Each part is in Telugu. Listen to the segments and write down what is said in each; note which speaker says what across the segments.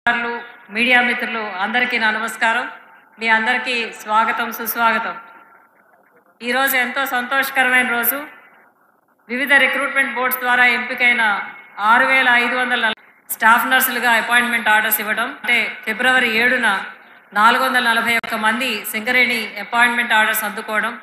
Speaker 1: మిత్రులు, మీడియా మిత్రులు అందరికీ నా నమస్కారం మీ అందరికీ స్వాగతం సుస్వాగతం ఈరోజు ఎంతో సంతోషకరమైన రోజు వివిధ రిక్రూట్మెంట్ బోర్డ్స్ ద్వారా ఎంపికైన ఆరు వేల ఐదు వందల స్టాఫ్ నర్సులుగా అపాయింట్మెంట్ ఆర్డర్స్ ఇవ్వడం అంటే ఫిబ్రవరి ఏడున నాలుగు వందల నలభై ఒక్క మంది సింగరేణి అపాయింట్మెంట్ ఆర్డర్స్ అందుకోవడం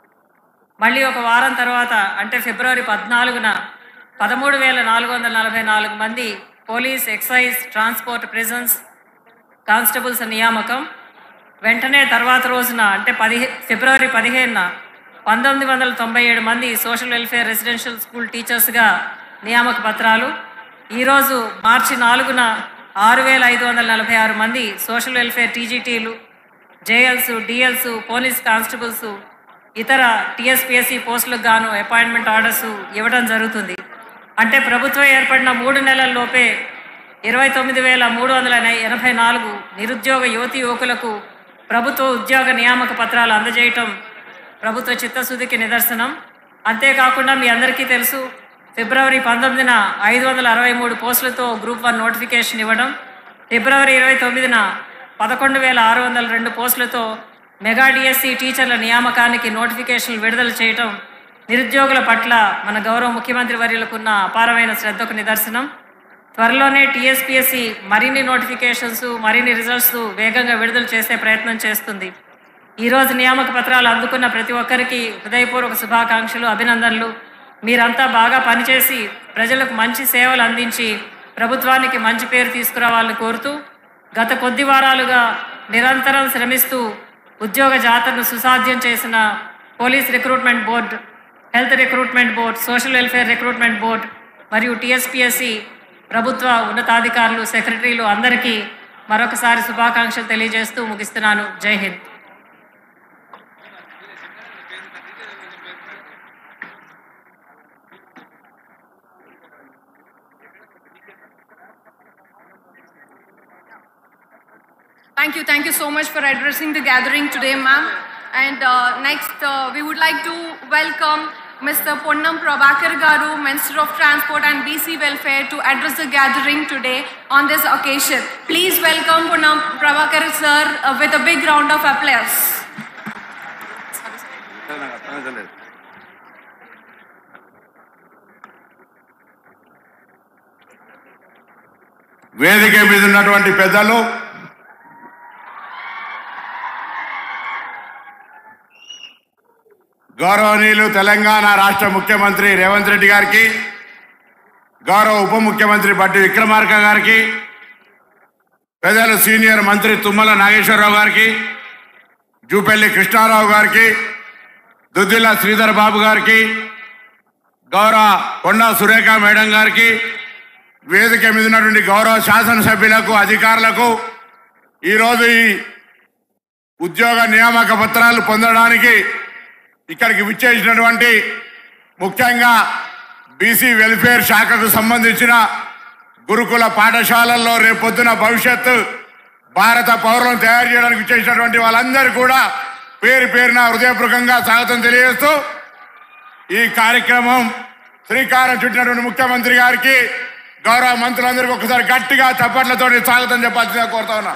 Speaker 1: మళ్ళీ ఒక వారం తర్వాత అంటే ఫిబ్రవరి పద్నాలుగున పదమూడు వేల నాలుగు వందల నలభై నాలుగు మంది police excise transport prisons constables నియామకం వెంటనే తర్వాత రోజున అంటే పదిహే ఫిబ్రవరి పదిహేనున పంతొమ్మిది వందల తొంభై ఏడు మంది సోషల్ వెల్ఫేర్ రెసిడెన్షియల్ స్కూల్ టీచర్స్గా నియామక పత్రాలు ఈరోజు మార్చి నాలుగున ఆరు వేల ఐదు వందల నలభై ఆరు మంది సోషల్ వెల్ఫేర్ టీజీటీలు జేఎల్స్ డిఎల్స్ పోలీస్ కానిస్టేబుల్స్ ఇతర టీఎస్పీఎస్సీ పోస్టులకు గాను అపాయింట్మెంట్ ఆర్డర్స్ ఇవ్వడం జరుగుతుంది అంటే ప్రభుత్వం ఏర్పడిన మూడు నెలల లోపే ఇరవై తొమ్మిది వేల మూడు వందల ఎనభై నాలుగు నిరుద్యోగ యువతి యువకులకు ప్రభుత్వ ఉద్యోగ నియామక పత్రాలు అందజేయటం ప్రభుత్వ చిత్తశుద్ధికి నిదర్శనం అంతేకాకుండా మీ అందరికీ తెలుసు ఫిబ్రవరి పంతొమ్మిదిన ఐదు వందల అరవై మూడు పోస్టులతో గ్రూప్ వన్ నోటిఫికేషన్ ఇవ్వడం ఫిబ్రవరి ఇరవై తొమ్మిదిన పదకొండు వేల ఆరు వందల రెండు పోస్టులతో మెగా డిఎస్సి టీచర్ల నియామకానికి నోటిఫికేషన్లు విడుదల చేయటం నిరుద్యోగుల పట్ల మన గౌరవ ముఖ్యమంత్రి వర్యులకున్న అపారమైన శ్రద్ధకు నిదర్శనం త్వరలోనే టీఎస్పీఎస్సి మరిన్ని నోటిఫికేషన్స్ మరిన్ని రిజల్ట్స్ వేగంగా విడుదల చేసే ప్రయత్నం చేస్తుంది ఈరోజు నియామక పత్రాలు అందుకున్న ప్రతి ఒక్కరికి హృదయపూర్వక శుభాకాంక్షలు అభినందనలు మీరంతా బాగా పనిచేసి ప్రజలకు మంచి సేవలు అందించి ప్రభుత్వానికి మంచి పేరు తీసుకురావాలని కోరుతూ గత కొద్ది వారాలుగా నిరంతరం శ్రమిస్తూ ఉద్యోగ జాతరను సుసాధ్యం చేసిన police recruitment board health recruitment board social welfare recruitment board మరియు టీఎస్పీఎస్సి ప్రభుత్వ ఉన్నతాధికారులు సెక్రటరీలు అందరికీ మరొకసారి శుభాకాంక్షలు తెలియజేస్తూ ముగిస్తున్నాను జై Hind
Speaker 2: Thank you. Thank you so much for addressing the gathering today, ma'am. And uh, next, uh, we would like to welcome Mr. Ponnam Prabhakar Garu, Minister of Transport and BC Welfare, to address the gathering today on this occasion. Please welcome Ponnam Prabhakar sir uh, with a big round of applause.
Speaker 3: వేదిక మీద ఉన్నటువంటి పెద్దలు గౌరవనీయులు తెలంగాణ రాష్ట్ర ముఖ్యమంత్రి రేవంత్ రెడ్డి గారికి గౌరవ ఉప ముఖ్యమంత్రి బట్టి విక్రమార్క గారికి పెద్దలు సీనియర్ మంత్రి తుమ్మల నాగేశ్వరరావు గారికి జూపల్లి కృష్ణారావు గారికి దుద్దిల్ల శ్రీధర్ బాబు గారికి గౌరవ కొండా సురేఖ మేడం గారికి వేదిక మీద ఉన్నటువంటి గౌరవ శాసనసభ్యులకు అధికారులకు ఈరోజు ఈ ఉద్యోగ నియామక పత్రాలు పొందడానికి ఇక్కడికి విచ్చేసినటువంటి ముఖ్యంగా బీసీ వెల్ఫేర్ శాఖకు సంబంధించిన గురుకుల పాఠశాలల్లో రేపొద్దున భవిష్యత్తు భారత పౌరులను తయారు చేయడానికి విచ్చేసినటువంటి వాళ్ళందరూ కూడా పేరు పేరున హృదయపూర్వకంగా స్వాగతం తెలియజేస్తూ ఈ కార్యక్రమం శ్రీకారం చుట్టినటువంటి ముఖ్యమంత్రి గారికి గౌరవ మంత్రులందరికీ ఒకసారి గట్టిగా చప్పట్లతో స్వాగతం చెప్పాల్సిందిగా కోరుతా ఉన్నా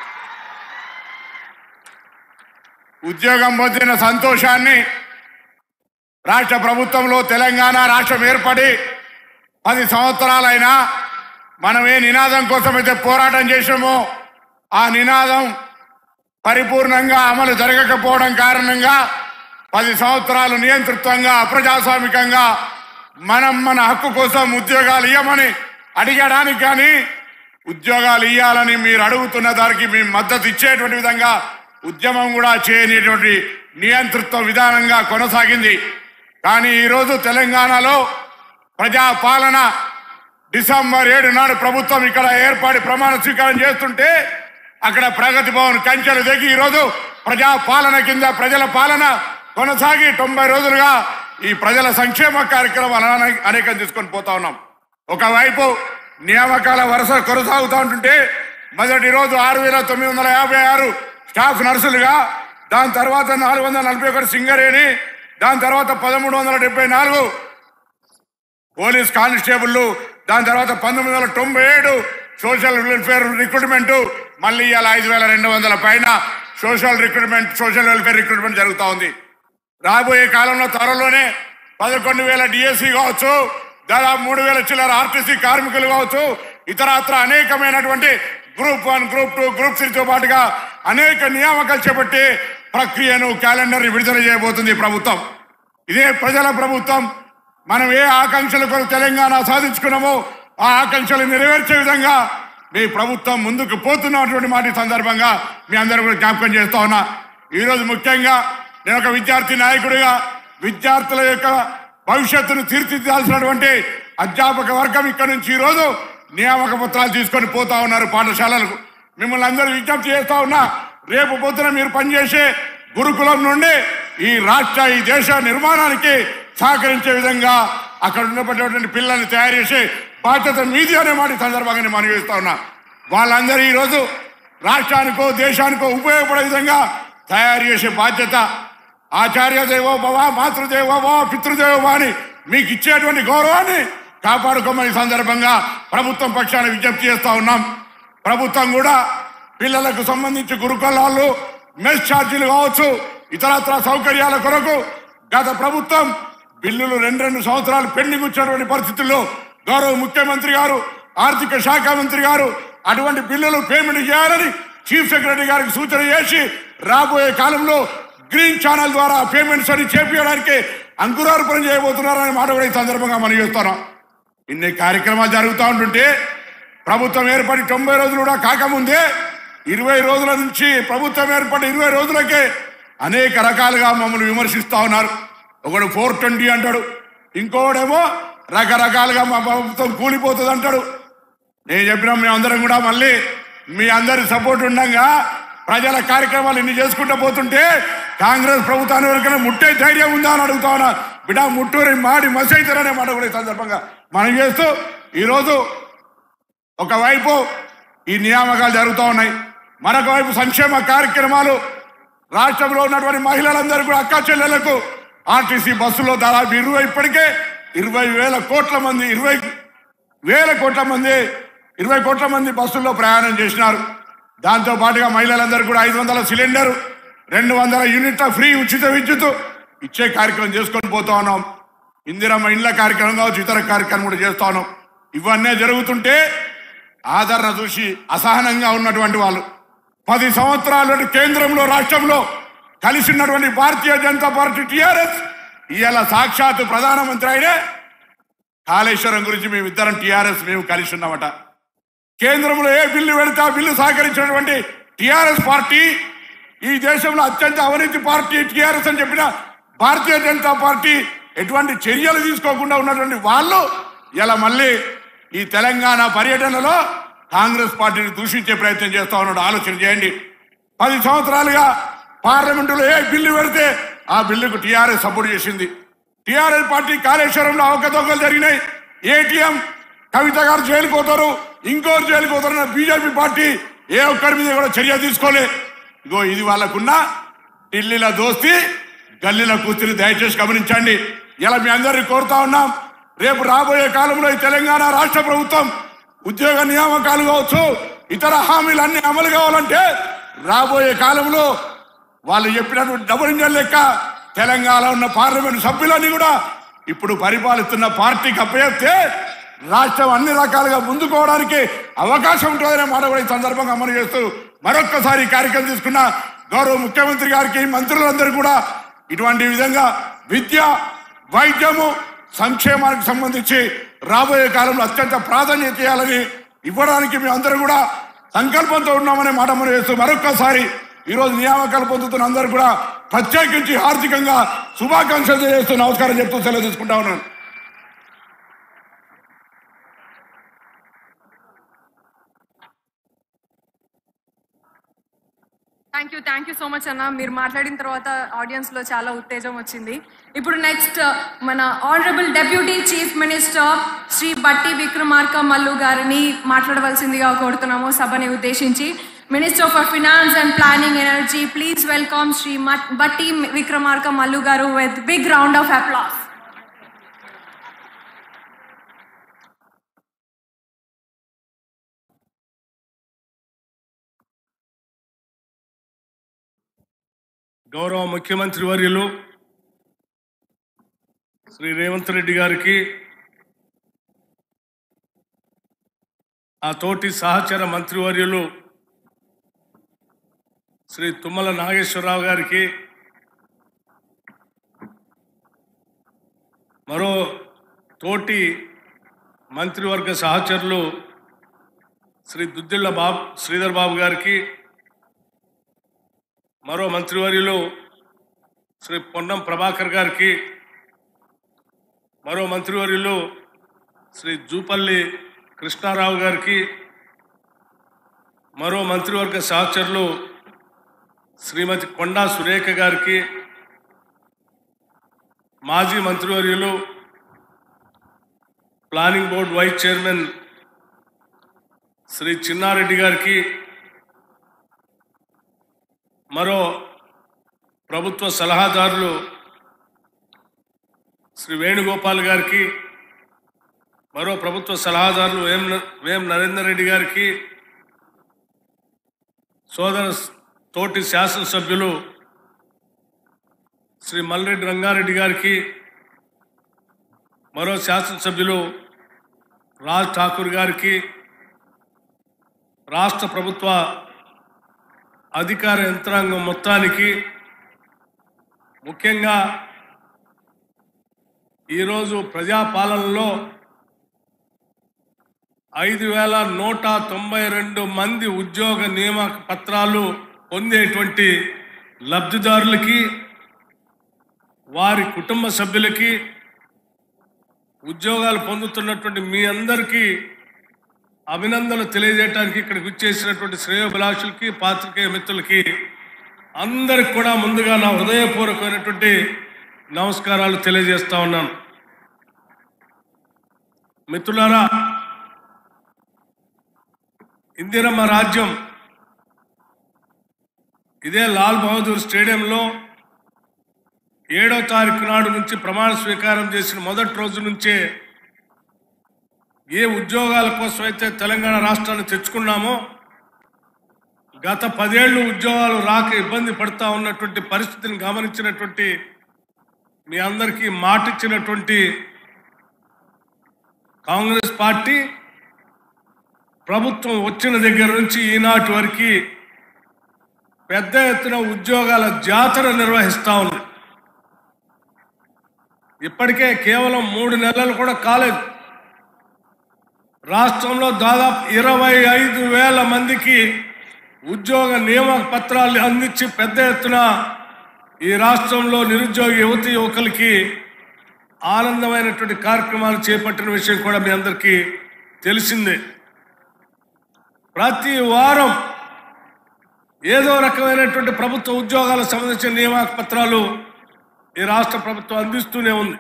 Speaker 3: ఉద్యోగం పొందిన సంతోషాన్ని రాష్ట్ర ప్రభుత్వంలో తెలంగాణ రాష్ట్రం ఏర్పడి పది సంవత్సరాలైనా మనం ఏ నినాదం కోసమైతే పోరాటం చేసామో ఆ నినాదం పరిపూర్ణంగా అమలు జరగకపోవడం కారణంగా పది సంవత్సరాలు నియంతృత్వంగా అప్రజాస్వామికంగా మనం మన హక్కు కోసం ఉద్యోగాలు ఇవ్వమని అడిగడానికి కానీ ఉద్యోగాలు ఇవ్వాలని మీరు అడుగుతున్న దానికి మేము మద్దతు ఇచ్చేటువంటి విధంగా ఉద్యమం కూడా చేయనిటువంటి నియంతృత్వ విధానంగా కొనసాగింది కానీ ఈరోజు తెలంగాణలో ప్రజాపాలన డిసెంబర్ ఏడు నాడు ప్రభుత్వం ఇక్కడ ఏర్పాటు ప్రమాణ స్వీకారం చేస్తుంటే అక్కడ ప్రగతి భవన్ కంచెలు దిగి ఈరోజు ప్రజా పాలన కింద ప్రజల పాలన కొనసాగి తొంభై రోజులుగా ఈ ప్రజల సంక్షేమ కార్యక్రమాలు అనే- అనేకం తీసుకొని పోతా ఉన్నాం ఒకవైపు నియామకాల వరుస కొనసాగుతూ ఉంటుంటే మొదటి రోజు ఆరు వేల తొమ్మిది వందల యాభై ఆరు స్టాఫ్ నర్సులుగా దాని తర్వాత నాలుగు వందల నలభై ఒకటి సింగరేణి దాని తర్వాత పదమూడు వందల డెబ్బై నాలుగు పోలీస్ కానిస్టేబుల్ దాని తర్వాత పంతొమ్మిది వందల తొంభై ఏడు సోషల్ వెల్ఫేర్ రిక్రూట్మెంట్ మళ్ళీ ఇవాళ ఐదు వేల రెండు వందల పైన social recruitment social welfare recruitment జరుగుతూ ఉంది రాబోయే కాలంలో త్వరలోనే పదకొండు వేల డిఎస్సి కావచ్చు దాదాపు మూడు వేల చిల్లర ఆర్టీసీ కార్మికులు కావచ్చు ఇతరత్ర అనేకమైనటువంటి group one group two group త్రీతో పాటుగా అనేక నియామకాలు చేపట్టి ప్రక్రియను క్యాలెండర్ విడుదల చేయబోతుంది ఈ ప్రభుత్వం ఇదే ప్రజల ప్రభుత్వం మనం ఏ ఆకాంక్షల కొరకు తెలంగాణ సాధించుకున్నామో ఆ ఆకాంక్షలు నెరవేర్చే విధంగా మీ ప్రభుత్వం ముందుకు పోతున్నటువంటి మాట ఈ సందర్భంగా మీ అందరూ కూడా జ్ఞాపకం చేస్తా ఉన్నా ఈరోజు ముఖ్యంగా నేను ఒక విద్యార్థి నాయకుడిగా విద్యార్థుల యొక్క భవిష్యత్తును తీర్చిదిద్దాల్సినటువంటి అధ్యాపక వర్గం ఇక్కడ నుంచి ఈరోజు నియామక పత్రాలు తీసుకొని పోతా ఉన్నారు పాఠశాలలకు మిమ్మల్ని అందరూ విజ్ఞప్తి చేస్తా ఉన్నా రేపు పొద్దున మీరు పనిచేసే గురుకులం నుండి ఈ రాష్ట్ర ఈ దేశ నిర్మాణానికి సహకరించే విధంగా అక్కడ ఉన్నటువంటి పిల్లల్ని తయారు చేసే బాధ్యత మీది అనే మాట ఈ సందర్భంగా నేను మనవి చేస్తా ఉన్నా వాళ్ళందరూ ఈరోజు రాష్ట్రానికో దేశానికో ఉపయోగపడే విధంగా తయారు చేసే బాధ్యత ఆచార్య దేవో భవ మాతృదేవో భవ పితృదేవో భవ అని మీకు ఇచ్చేటువంటి గౌరవాన్ని కాపాడుకోమని ఈ సందర్భంగా ప్రభుత్వం పక్షాన విజ్ఞప్తి చేస్తా ఉన్నాం ప్రభుత్వం కూడా పిల్లలకు సంబంధించి గురుకులాలు మెస్ ఛార్జీలు కావచ్చు ఇతరత్ర సౌకర్యాల కొరకు గత ప్రభుత్వం బిల్లులు రెండు రెండు సంవత్సరాలు పెండింగ్ వచ్చినటువంటి పరిస్థితుల్లో గౌరవ ముఖ్యమంత్రి గారు ఆర్థిక శాఖ మంత్రి గారు అటువంటి బిల్లులు పేమెంట్ చేయాలని చీఫ్ సెక్రటరీ గారికి సూచన చేసి రాబోయే కాలంలో గ్రీన్ ఛానల్ ద్వారా పేమెంట్స్ అని చేపించడానికి అంకురార్పణ చేయబోతున్నారనే మాట కూడా ఈ సందర్భంగా మనం చేస్తున్నాం ఇన్ని కార్యక్రమాలు జరుగుతూ ఉంటుంటే ప్రభుత్వం ఏర్పడి తొంభై రోజులు కూడా కాకముందే ఇరవై రోజుల నుంచి ప్రభుత్వం ఏర్పడి ఇరవై రోజులకే అనేక రకాలుగా మమ్మల్ని విమర్శిస్తా ఉన్నారు ఒకడు ఫోర్ ట్వంటీ అంటాడు ఇంకోడేమో రకరకాలుగా మా ప్రభుత్వం కూలిపోతుంది అంటాడు నేను చెప్పిన మీ అందరం కూడా మళ్ళీ మీ అందరి సపోర్ట్ ఉండగా ప్రజల కార్యక్రమాలు ఇన్ని చేసుకుంటూ పోతుంటే కాంగ్రెస్ ప్రభుత్వాన్ని వరకనే ముట్టే ధైర్యం ఉందా అని అడుగుతా ఉన్నా బిడ్డ ముట్టూరి మాడి మసైతారనే మాట కూడా ఈ సందర్భంగా మనం చేస్తూ ఈరోజు ఒకవైపు ఈ నియామకాలు జరుగుతూ ఉన్నాయి మరొక వైపు సంక్షేమ కార్యక్రమాలు రాష్ట్రంలో ఉన్నటువంటి మహిళలందరూ కూడా అక్క చెల్లెలకు ఆర్టీసీ బస్సులో దాదాపు ఇరవై ఇప్పటికే ఇరవై వేల కోట్ల మంది ఇరవై వేల కోట్ల మంది ఇరవై కోట్ల మంది బస్సుల్లో ప్రయాణం చేసినారు దాంతో పాటుగా మహిళలందరూ కూడా ఐదు వందల సిలిండర్ రెండు వందల యూనిట్ల ఫ్రీ ఉచిత విద్యుత్ ఇచ్చే కార్యక్రమం చేసుకొని పోతా ఉన్నాం ఇందిరమ్మ ఇండ్ల కార్యక్రమం కావచ్చు ఇతర కార్యక్రమం కూడా చేస్తా ఉన్నాం ఇవన్నీ జరుగుతుంటే ఆదరణ చూసి అసహనంగా ఉన్నటువంటి వాళ్ళు పది సంవత్సరాల కేంద్రంలో రాష్ట్రంలో కలిసి ఉన్నటువంటి భారతీయ జనతా పార్టీ టిఆర్ఎస్ ఇవాళ సాక్షాత్ ప్రధానమంత్రి అయినే కాళేశ్వరం గురించి మేమిద్దరం టిఆర్ఎస్ మేము కలిసి ఉన్నామట కేంద్రంలో ఏ బిల్లు పెడితే ఆ బిల్లు సహకరించినటువంటి టిఆర్ఎస్ పార్టీ ఈ దేశంలో అత్యంత అవినీతి పార్టీ టిఆర్ఎస్ అని చెప్పిన భారతీయ జనతా పార్టీ ఎటువంటి చర్యలు తీసుకోకుండా ఉన్నటువంటి వాళ్ళు ఇలా మళ్ళీ ఈ తెలంగాణ పర్యటనలో కాంగ్రెస్ పార్టీని దూషించే ప్రయత్నం చేస్తా ఉన్నాడు ఆలోచన చేయండి పది సంవత్సరాలుగా పార్లమెంటులో ఏ బిల్లు పెడితే ఆ బిల్లుకు టీఆర్ఎస్ సపోర్ట్ చేసింది టీఆర్ఎస్ పార్టీ కాళేశ్వరంలో అవకతవకలు జరిగినాయి ఏటీఎం కవిత గారు జైలుకు పోతారు ఇంకోరు జైలుకు పోతారు బీజేపీ పార్టీ ఏ ఒక్కరి మీద కూడా చర్య తీసుకోలే ఇగో ఇది వాళ్ళకున్న ఢిల్లీలో దోస్తి గల్లీలో కూర్చుని దయచేసి గమనించండి ఇలా మీ అందరినీ కోరుతా ఉన్నాం రేపు రాబోయే కాలంలో ఈ తెలంగాణ రాష్ట్ర ప్రభుత్వం ఉద్యోగ నియామకాలు కావచ్చు ఇతర హామీలు అన్ని అమలు కావాలంటే రాబోయే కాలంలో వాళ్ళు చెప్పినటువంటి డబుల్ ఇంజన్ లెక్క తెలంగాణ ఉన్న పార్లమెంట్ సభ్యులన్నీ కూడా ఇప్పుడు పరిపాలిస్తున్న పార్టీకి అప్పచెప్తే రాష్ట్రం అన్ని రకాలుగా ముందుకోవడానికి అవకాశం ఉంటుందనే మాట కూడా ఈ సందర్భంగా అమలు చేస్తూ మరొక్కసారి ఈ కార్యక్రమం తీసుకున్న గౌరవ ముఖ్యమంత్రి గారికి మంత్రులందరూ కూడా ఇటువంటి విధంగా విద్య వైద్యము సంక్షేమానికి సంబంధించి రాబోయే కాలంలో అత్యంత ప్రాధాన్యత ఇవ్వాలని ఇవ్వడానికి మేము అందరూ కూడా సంకల్పంతో ఉన్నామనే మాట మనం వేస్తూ మరొక్కసారి ఈరోజు నియామకాలు పొందుతున్న అందరూ కూడా ప్రత్యేకించి ఆర్థికంగా శుభాకాంక్షలు చేస్తూ నమస్కారం చెప్తూ సెలవు తీసుకుంటా ఉన్నాను
Speaker 2: thank you thank you so much అన్న మీరు మాట్లాడిన తర్వాత ఆడియన్స్ లో చాలా ఉత్తేజం వచ్చింది ఇప్పుడు నెక్స్ట్ మన honourable deputy chief minister Shri Bhatti Vikramarka Mallu గారిని మాట్లాడవలసిందిగా కోరుతున్నాము సభని ఉద్దేశించి minister for finance and planning energy please welcome Shri మట్- Bhatti Vikramarka Mallu garu with big round of applause
Speaker 4: గౌరవ ముఖ్యమంత్రి వర్యులు శ్రీ రేవంత్ రెడ్డి గారికి ఆ తోటి సహచర మంత్రివర్యులు శ్రీ తుమ్మల నాగేశ్వరరావు గారికి మరో తోటి మంత్రివర్గ సహచరులు శ్రీ దుద్దిళ్ళ బాబు శ్రీధర్ బాబు గారికి మరో మంత్రివర్యులు శ్రీ పొన్నం ప్రభాకర్ గారికి మరో మంత్రివర్యులు శ్రీ జూపల్లి కృష్ణారావు గారికి మరో మంత్రివర్గ సహచరులు శ్రీమతి కొండా సురేఖ గారికి మాజీ మంత్రివర్యులు planning board vice chairman Shri Chinna Reddy గారికి మరో ప్రభుత్వ సలహాదారులు శ్రీ వేణుగోపాల్ గారికి మరో ప్రభుత్వ సలహాదారులు వేం వేం నరేందర్ రెడ్డి గారికి సోదర తోటి శాసనసభ్యులు శ్రీ మల్రెడ్డి రంగారెడ్డి గారికి మరో శాసనసభ్యులు రాజ్ ఠాకూర్ గారికి రాష్ట్ర ప్రభుత్వ అధికార యంత్రాంగం మొత్తానికి ముఖ్యంగా ఈరోజు ప్రజాపాలనలో ఐదు వేల నూట తొంభై రెండు మంది ఉద్యోగ నియామక పత్రాలు పొందేటువంటి లబ్ధిదారులకి వారి కుటుంబ సభ్యులకి ఉద్యోగాలు పొందుతున్నటువంటి మీ అందరికీ అభినందనలు తెలియజేయడానికి ఇక్కడికి వచ్చేసినటువంటి శ్రేయోభిలాషులకి పాత్రికేయ మిత్రులకి అందరికి కూడా ముందుగా నా హృదయపూర్వకమైనటువంటి నమస్కారాలు తెలియజేస్తా ఉన్నాను మిత్రులారా ఇందిరమ్మ రాజ్యం ఇదే లాల్ బహదూర్ స్టేడియంలో ఏడో తారీఖు నాడు నుంచి ప్రమాణ స్వీకారం చేసిన మొదటి రోజు నుంచే ఏ ఉద్యోగాల కోసం అయితే తెలంగాణ రాష్ట్రాన్ని తెచ్చుకున్నామో గత పదేళ్లు ఉద్యోగాలు రాక ఇబ్బంది పడతా ఉన్నటువంటి పరిస్థితిని గమనించినటువంటి మీ అందరికీ మాటిచ్చినటువంటి కాంగ్రెస్ పార్టీ ప్రభుత్వం వచ్చిన దగ్గర నుంచి ఈనాటి వరకు పెద్ద ఎత్తున ఉద్యోగాల జాతర నిర్వహిస్తా ఉంది ఇప్పటికే కేవలం మూడు నెలలు కూడా కాలేదు రాష్ట్రంలో దాదాపు ఇరవై ఐదు వేల మందికి ఉద్యోగ నియామక పత్రాలు అందించి పెద్ద ఎత్తున ఈ రాష్ట్రంలో నిరుద్యోగ యువతి యువకులకి ఆనందమైనటువంటి కార్యక్రమాలు చేపట్టిన విషయం కూడా మీ అందరికీ తెలిసిందే ప్రతి వారం ఏదో రకమైనటువంటి ప్రభుత్వ ఉద్యోగాలకు సంబంధించిన నియామక పత్రాలు ఈ రాష్ట్ర ప్రభుత్వం అందిస్తూనే ఉంది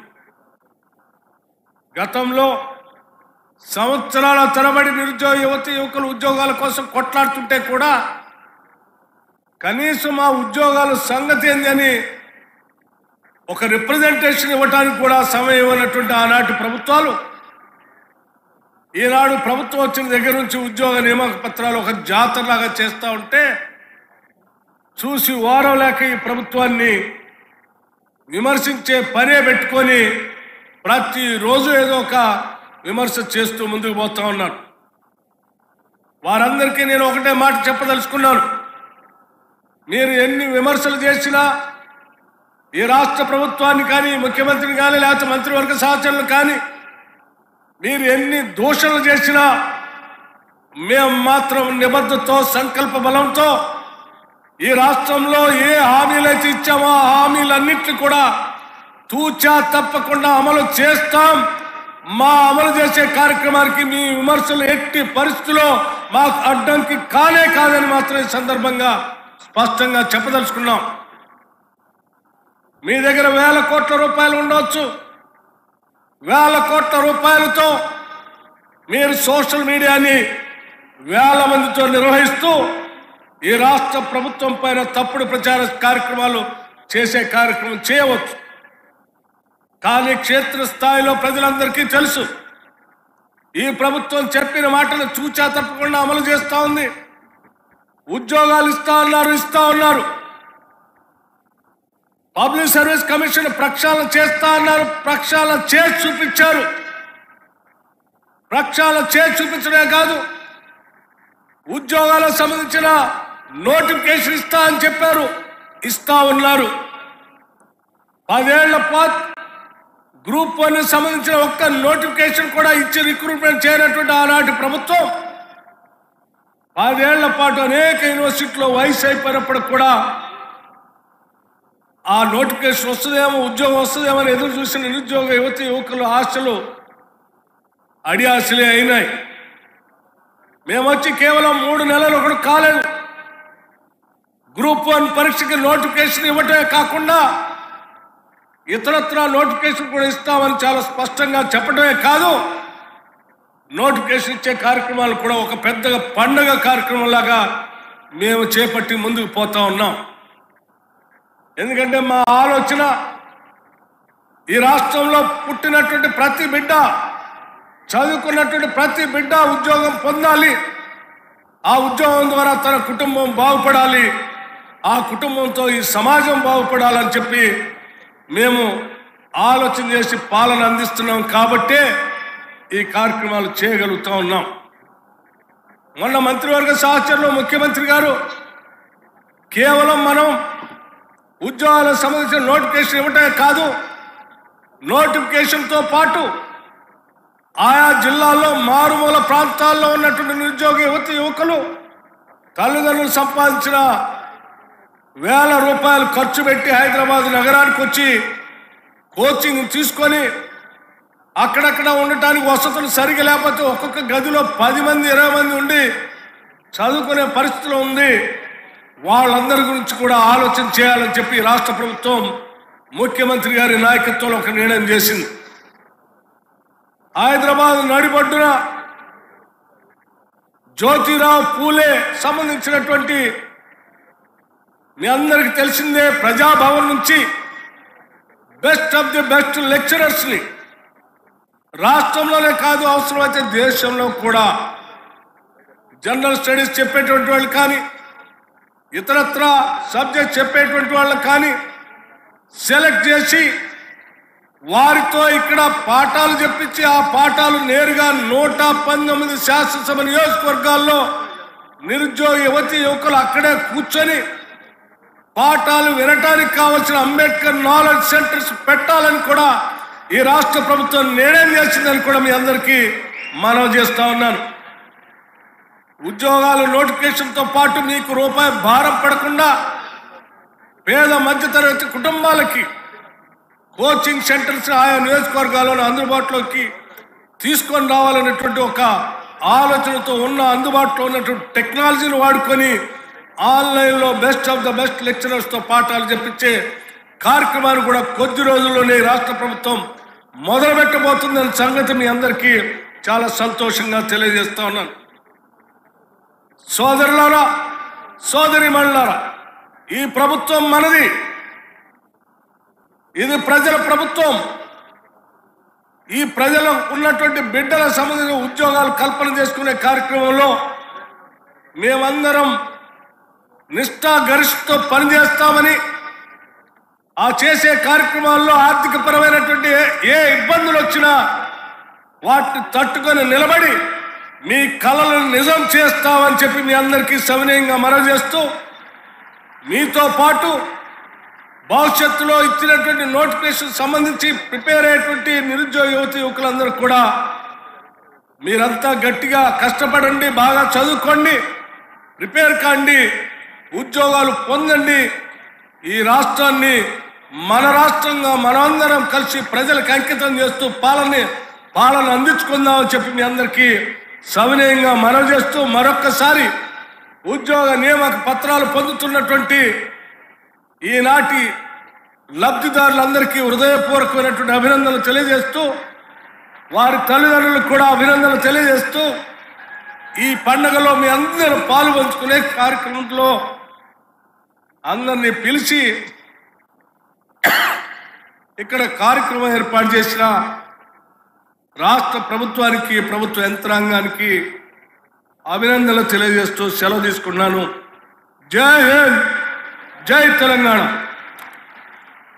Speaker 4: గతంలో సంవత్సరాల తరబడి నిరుద్యోగ యువతి యువకులు ఉద్యోగాల కోసం కొట్లాడుతుంటే కూడా కనీసం ఆ ఉద్యోగాల సంగతి ఏందని ఒక రిప్రజెంటేషన్ ఇవ్వడానికి కూడా సమయం ఇవ్వనటువంటి ఆనాటి ప్రభుత్వాలు ఈనాడు ప్రభుత్వం వచ్చిన దగ్గర నుంచి ఉద్యోగ నియామక పత్రాలు ఒక జాతరలాగా చేస్తూ ఉంటే చూసి వారం లేక ఈ ప్రభుత్వాన్ని విమర్శించే పనే పెట్టుకొని ప్రతిరోజు ఏదో ఒక విమర్శ చేస్తూ ముందుకు పోతా ఉన్నాను వారందరికీ నేను ఒకటే మాట చెప్పదలుచుకున్నాను మీరు ఎన్ని విమర్శలు చేసినా ఈ రాష్ట్ర ప్రభుత్వాన్ని కానీ ముఖ్యమంత్రిని కానీ లేకపోతే మంత్రివర్గ సహచరులు కానీ మీరు ఎన్ని దూషణలు చేసినా మేము మాత్రం నిబద్ధతో సంకల్ప బలంతో ఈ రాష్ట్రంలో ఏ హామీలైతే ఇచ్చామో ఆ హామీలన్నింటినీ కూడా తూచా తప్పకుండా అమలు చేస్తాం మా అమలు చేసే కార్యక్రమానికి మీ విమర్శలు ఎట్టి పరిస్థితిలో మాకు అడ్డంకి కానే కాదని మాత్రం ఈ సందర్భంగా స్పష్టంగా చెప్పదలుచుకున్నాం మీ దగ్గర వేల కోట్ల రూపాయలు ఉండవచ్చు వేల కోట్ల రూపాయలతో మీరు సోషల్ మీడియాని వేల మందితో నిర్వహిస్తూ ఈ రాష్ట్ర ప్రభుత్వం పైన తప్పుడు ప్రచార కార్యక్రమాలు చేసే కార్యక్రమం చేయవచ్చు కానీ క్షేత్రస్థాయిలో ప్రజలందరికీ తెలుసు ఈ ప్రభుత్వం చెప్పిన మాటలు చూచా తప్పకుండా అమలు చేస్తా ఉంది ఉద్యోగాలు ఇస్తా ఉన్నారు ఇస్తా ఉన్నారు పబ్లిక్ సర్వీస్ కమిషన్ ప్రక్షాళన చేస్తా అన్నారు ప్రక్షాళన చేసి చూపించారు ప్రక్షాళన చేసి చూపించడమే కాదు ఉద్యోగాలకు సంబంధించిన నోటిఫికేషన్ ఇస్తా అని చెప్పారు ఇస్తా ఉన్నారు పదేళ్ల పాటు గ్రూప్ వన్ సంబంధించిన ఒక్క నోటిఫికేషన్ కూడా ఇచ్చి రిక్రూట్మెంట్ చేయనటువంటి ఆనాటి ప్రభుత్వం పదేళ్ల పాటు అనేక యూనివర్సిటీలో వయసు అయిపోయినప్పుడు కూడా ఆ నోటిఫికేషన్ వస్తుందేమో ఉద్యోగం వస్తుందేమో అని ఎదురు చూసిన నిరుద్యోగ యువతి యువకుల ఆశలు అడి ఆశలే అయినాయి మేము వచ్చి కేవలం మూడు నెలలు ఒకటి కాలేదు గ్రూప్ వన్ పరీక్షకి నోటిఫికేషన్ ఇవ్వటమే కాకుండా ఇతరత్ర నోటిఫికేషన్ కూడా ఇస్తామని చాలా స్పష్టంగా చెప్పడమే కాదు నోటిఫికేషన్ ఇచ్చే కార్యక్రమాలు కూడా ఒక పెద్దగా పండగ కార్యక్రమం లాగా మేము చేపట్టి ముందుకు పోతా ఉన్నాం ఎందుకంటే మా ఆలోచన ఈ రాష్ట్రంలో పుట్టినటువంటి ప్రతి బిడ్డ చదువుకున్నటువంటి ప్రతి బిడ్డ ఉద్యోగం పొందాలి ఆ ఉద్యోగం ద్వారా తన కుటుంబం బాగుపడాలి ఆ కుటుంబంతో ఈ సమాజం బాగుపడాలని చెప్పి మేము ఆలోచన చేసి పాలన అందిస్తున్నాం కాబట్టే ఈ కార్యక్రమాలు చేయగలుగుతా ఉన్నాం మొన్న మంత్రివర్గ సహచరులు ముఖ్యమంత్రి గారు కేవలం మనం ఉద్యోగాలకు సంబంధించిన నోటిఫికేషన్ ఇవ్వటమే కాదు నోటిఫికేషన్తో పాటు ఆయా జిల్లాల్లో మారుమూల ప్రాంతాల్లో ఉన్నటువంటి నిరుద్యోగ యువతి యువకులు తల్లిదండ్రులు సంపాదించిన వేల రూపాయలు ఖర్చు పెట్టి హైదరాబాద్ నగరానికి వచ్చి కోచింగ్ తీసుకొని అక్కడక్కడ ఉండటానికి వసతులు సరిగా లేకపోతే ఒక్కొక్క గదిలో పది మంది ఇరవై మంది ఉండి చదువుకునే పరిస్థితిలో ఉంది వాళ్ళందరి గురించి కూడా ఆలోచన చేయాలని చెప్పి రాష్ట్ర ప్రభుత్వం ముఖ్యమంత్రి గారి నాయకత్వంలో ఒక నిర్ణయం చేసింది హైదరాబాద్ నడిబొడ్డున జ్యోతిరావు పూలే సంబంధించినటువంటి మీ అందరికి తెలిసిందే ప్రజాభవన్ నుంచి best of the best lecturers ని రాష్ట్రంలోనే కాదు అవసరమైతే దేశంలో కూడా జనరల్ స్టడీస్ చెప్పేటువంటి వాళ్ళు కానీ ఇతరత్ర సబ్జెక్ట్ చెప్పేటువంటి వాళ్ళకి కానీ సెలెక్ట్ చేసి వారితో ఇక్కడ పాఠాలు చెప్పించి ఆ పాఠాలు నేరుగా నూట పంతొమ్మిది శాసనసభ నియోజకవర్గాల్లో నిరుద్యోగ యువతి యువకులు అక్కడే కూర్చొని పాఠాలు వినటానికి కావలసిన అంబేద్కర్ నాలెడ్జ్ సెంటర్స్ పెట్టాలని కూడా ఈ రాష్ట్ర ప్రభుత్వం నిర్ణయం చేసిందని కూడా మీ అందరికీ మనవి చేస్తా ఉన్నాను ఉద్యోగాలు నోటిఫికేషన్తో పాటు మీకు రూపాయి భారం పడకుండా పేద మధ్యతరగతి కుటుంబాలకి కోచింగ్ సెంటర్స్ ఆయా నియోజకవర్గాలను అందుబాటులోకి తీసుకొని రావాలనేటువంటి ఒక ఆలోచనతో ఉన్న అందుబాటులో ఉన్నటువంటి టెక్నాలజీని వాడుకొని ఆన్లైన్లో బెస్ట్ ఆఫ్ ద బెస్ట్ లెక్చరర్స్తో పాఠాలు చెప్పించే కార్యక్రమాన్ని కూడా కొద్ది రోజుల్లోనే ఈ రాష్ట్ర ప్రభుత్వం మొదలు పెట్టబోతుందనే సంగతి మీ అందరికీ చాలా సంతోషంగా తెలియజేస్తా ఉన్నాను సోదరులారా సోదరి ఈ ప్రభుత్వం మనది ఇది ప్రజల ప్రభుత్వం ఈ ప్రజలు ఉన్నటువంటి బిడ్డల సంబంధించిన ఉద్యోగాలు కల్పన చేసుకునే కార్యక్రమంలో మేమందరం నిష్ఠా గరిష్ఠతో పనిచేస్తామని ఆ చేసే కార్యక్రమాల్లో ఆర్థిక పరమైనటువంటి ఏ- ఏ ఇబ్బందులు వచ్చినా వాటిని తట్టుకొని నిలబడి మీ కళలను నిజం చేస్తామని చెప్పి మీ అందరికీ సవినయంగా మనవి చేస్తూ మీతో పాటు భవిష్యత్తులో ఇచ్చినటువంటి నోటిఫికేషన్ సంబంధించి ప్రిపేర్ అయ్యేటువంటి నిరుద్యోగ యువతి యువకులందరూ కూడా మీరంతా గట్టిగా కష్టపడండి బాగా చదువుకోండి ప్రిపేర్ కాండి ఉద్యోగాలు పొందండి ఈ రాష్ట్రాన్ని మన రాష్ట్రంగా మనందరం కలిసి ప్రజలకు అంకితం చేస్తూ పాలన పాలన అందించుకుందామని చెప్పి మీ అందరికీ సవినయంగా మనవి చేస్తూ మరొక్కసారి ఉద్యోగ నియామక పత్రాలు పొందుతున్నటువంటి ఈనాటి లబ్ధిదారులందరికీ హృదయపూర్వకమైనటువంటి అభినందనలు తెలియజేస్తూ వారి తల్లిదండ్రులకు కూడా అభినందనలు తెలియజేస్తూ ఈ పండగలో మీ అందరూ పాలు పంచుకునే కార్యక్రమంలో అందరినీ పిలిచి ఇక్కడ కార్యక్రమం ఏర్పాటు చేసిన రాష్ట్ర ప్రభుత్వానికి ప్రభుత్వ యంత్రాంగానికి అభినందనలు తెలియజేస్తూ సెలవు తీసుకున్నాను జై హింద్ జై తెలంగాణ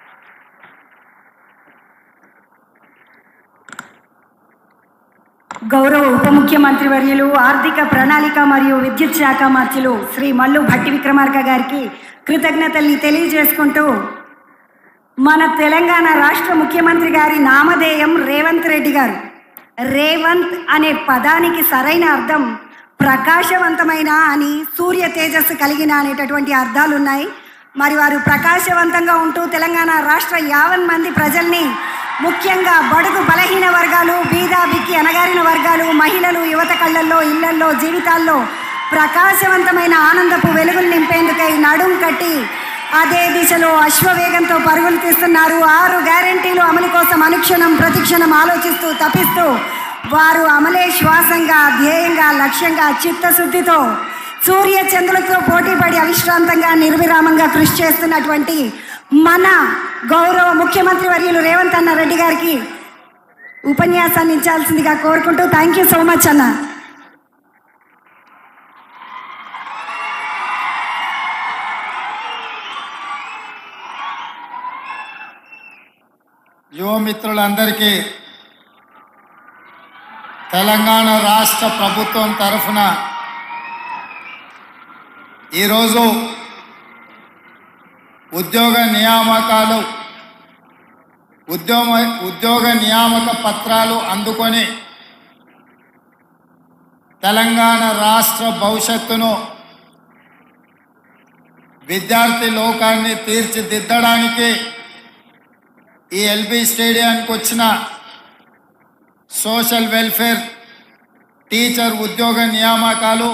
Speaker 5: గౌరవ ఉప ముఖ్యమంత్రి వర్యులు ఆర్థిక ప్రణాళిక మరియు విద్యుత్ శాఖ మంత్రులు శ్రీ మల్లు భట్టి విక్రమార్క గారికి కృతజ్ఞతల్ని తెలియజేసుకుంటూ మన తెలంగాణ రాష్ట్ర ముఖ్యమంత్రి గారి నామధేయం రేవంత్ రెడ్డి గారు రేవంత్ అనే పదానికి సరైన అర్థం ప్రకాశవంతమైన అని సూర్య తేజస్సు కలిగిన అనేటటువంటి అర్థాలు ఉన్నాయి మరి వారు ప్రకాశవంతంగా ఉంటూ తెలంగాణ రాష్ట్ర యావన్ మంది ప్రజల్ని ముఖ్యంగా బడుగు బలహీన వర్గాలు బీద బిక్కి అనగారిన వర్గాలు మహిళలు యువత కళ్ళల్లో ఇళ్లల్లో జీవితాల్లో ప్రకాశవంతమైన ఆనందపు వెలుగులు నింపేందుకై నడుం కట్టి అదే దిశలో అశ్వవేగంతో పరుగులు తీస్తున్నారు ఆరు గ్యారంటీలు అమలు కోసం అనుక్షణం ప్రతిక్షణం ఆలోచిస్తూ తపిస్తూ వారు అమలే శ్వాసంగా ధ్యేయంగా లక్ష్యంగా చిత్తశుద్ధితో సూర్య చంద్రులతో పోటీపడి అవిశ్రాంతంగా నిర్విరామంగా కృషి చేస్తున్నటువంటి మన గౌరవ ముఖ్యమంత్రి వర్యులు రేవంత్ అన్న రెడ్డి గారికి ఉపన్యాసాన్ని ఇచ్చాల్సిందిగా కోరుకుంటూ థ్యాంక్ యూ సో మచ్ అన్న
Speaker 6: యువమిత్రులందరికీ తెలంగాణ రాష్ట్ర ప్రభుత్వం తరఫున ఈరోజు ఉద్యోగ నియామకాలు ఉద్యోగ ఉద్యోగ నియామక పత్రాలు అందుకొని తెలంగాణ రాష్ట్ర భవిష్యత్తును విద్యార్థి లోకాన్ని తీర్చిదిద్దడానికి ఈ ఎల్బీ స్టేడియానికి వచ్చిన సోషల్ వెల్ఫేర్ టీచర్ ఉద్యోగ నియామకాలు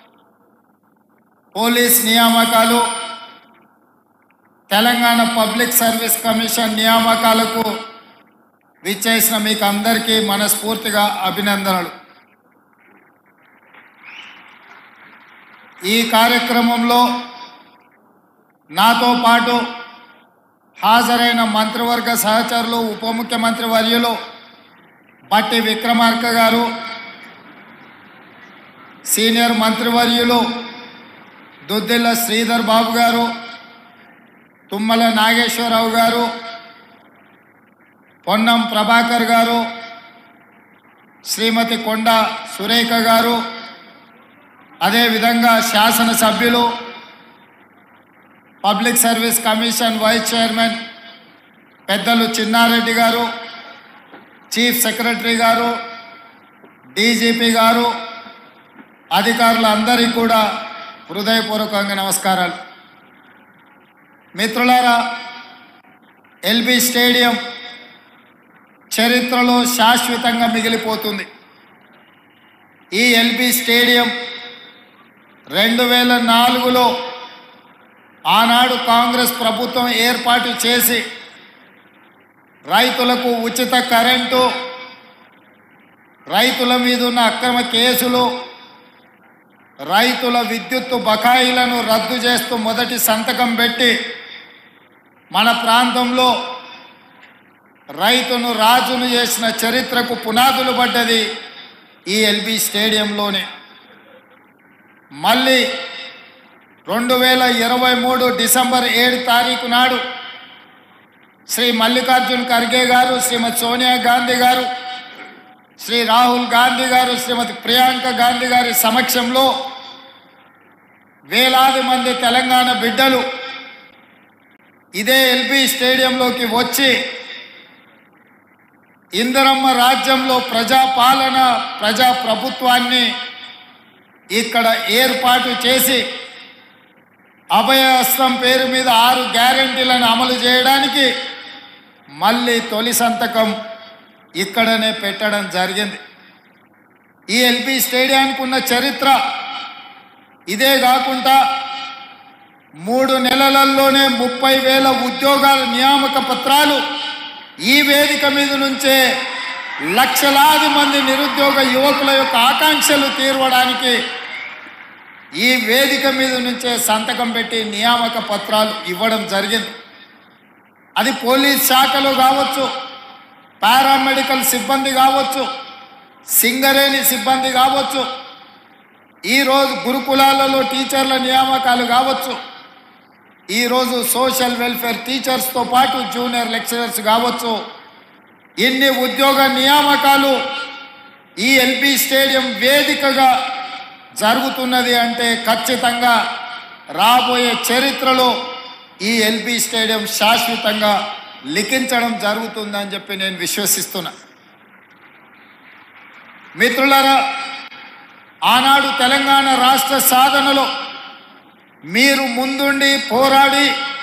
Speaker 6: పోలీస్ నియామకాలు తెలంగాణ పబ్లిక్ సర్వీస్ కమిషన్ నియామకాలకు విచ్చేసిన మీకు అందరికీ మనస్ఫూర్తిగా అభినందనలు ఈ కార్యక్రమంలో నాతో పాటు హాజరైన మంత్రివర్గ సహచరులు ఉప ముఖ్యమంత్రి వర్యులు బట్టి విక్రమార్క గారు సీనియర్ మంత్రివర్యులు దుద్దిల్ల శ్రీధర్ బాబు గారు తుమ్మల నాగేశ్వరరావు గారు పొన్నం ప్రభాకర్ గారు శ్రీమతి కొండ సురేఖ గారు అదేవిధంగా శాసనసభ్యులు public service commission vice chairman పెద్దలు చిన్నారెడ్డి గారు చీఫ్ సెక్రటరీ గారు డీజీపీ గారు అధికారులందరికీ కూడా హృదయపూర్వకంగా నమస్కారాలు మిత్రులారా ఎల్బీ స్టేడియం చరిత్రలో శాశ్వతంగా మిగిలిపోతుంది ఈ ఎల్బీ స్టేడియం రెండు వేల నాలుగులో ఆనాడు కాంగ్రెస్ ప్రభుత్వం ఏర్పాటు చేసి రైతులకు ఉచిత కరెంటు రైతుల మీద ఉన్న అక్రమ కేసులు రైతుల విద్యుత్తు బకాయిలను రద్దు చేస్తూ మొదటి సంతకం పెట్టి మన ప్రాంతంలో రైతును రాజును చేసిన చరిత్రకు పునాదులు పడ్డది ఈ ఎల్బీ స్టేడియంలోనే మళ్ళీ రెండు వేల ఇరవై మూడు డిసెంబర్ ఏడు తారీఖు నాడు శ్రీ మల్లికార్జున్ ఖర్గే గారు శ్రీమతి సోనియా గాంధీ గారు శ్రీ రాహుల్ గాంధీ గారు శ్రీమతి ప్రియాంక గాంధీ గారి సమక్షంలో వేలాది మంది తెలంగాణ బిడ్డలు ఇదే ఎల్బీ స్టేడియంలోకి వచ్చి ఇందిరమ్మ రాజ్యంలో ప్రజాపాలన ప్రజా ప్రభుత్వాన్ని ఇక్కడ ఏర్పాటు చేసి అభయహస్తం పేరు మీద ఆరు గ్యారంటీలను అమలు చేయడానికి మళ్ళీ తొలి సంతకం ఇక్కడనే పెట్టడం జరిగింది ఈ ఎల్బీ స్టేడియానికి ఉన్న చరిత్ర ఇదే కాకుండా మూడు నెలలలోనే ముప్పై వేల ఉద్యోగాల నియామక పత్రాలు ఈ వేదిక మీద నుంచే లక్షలాది మంది నిరుద్యోగ యువకుల యొక్క ఆకాంక్షలు తీర్వడానికి ఈ వేదిక మీద నుంచే సంతకం పెట్టి నియామక పత్రాలు ఇవ్వడం జరిగింది అది పోలీస్ శాఖలో కావచ్చు పారామెడికల్ సిబ్బంది కావచ్చు సింగరేణి సిబ్బంది కావచ్చు ఈరోజు గురుకులాలలో టీచర్ల నియామకాలు కావచ్చు ఈరోజు సోషల్ వెల్ఫేర్ టీచర్స్తో పాటు జూనియర్ లెక్చరర్స్ కావచ్చు ఇన్ని ఉద్యోగ నియామకాలు ఈ ఎల్బీ స్టేడియం వేదికగా జరుగుతున్నది అంటే ఖచ్చితంగా రాబోయే చరిత్రలో ఈ ఎల్బీ స్టేడియం శాశ్వతంగా లిఖించడం జరుగుతుందని చెప్పి నేను విశ్వసిస్తున్నా మిత్రులారా ఆనాడు తెలంగాణ రాష్ట్ర సాధనలో మీరు ముందుండి పోరాడి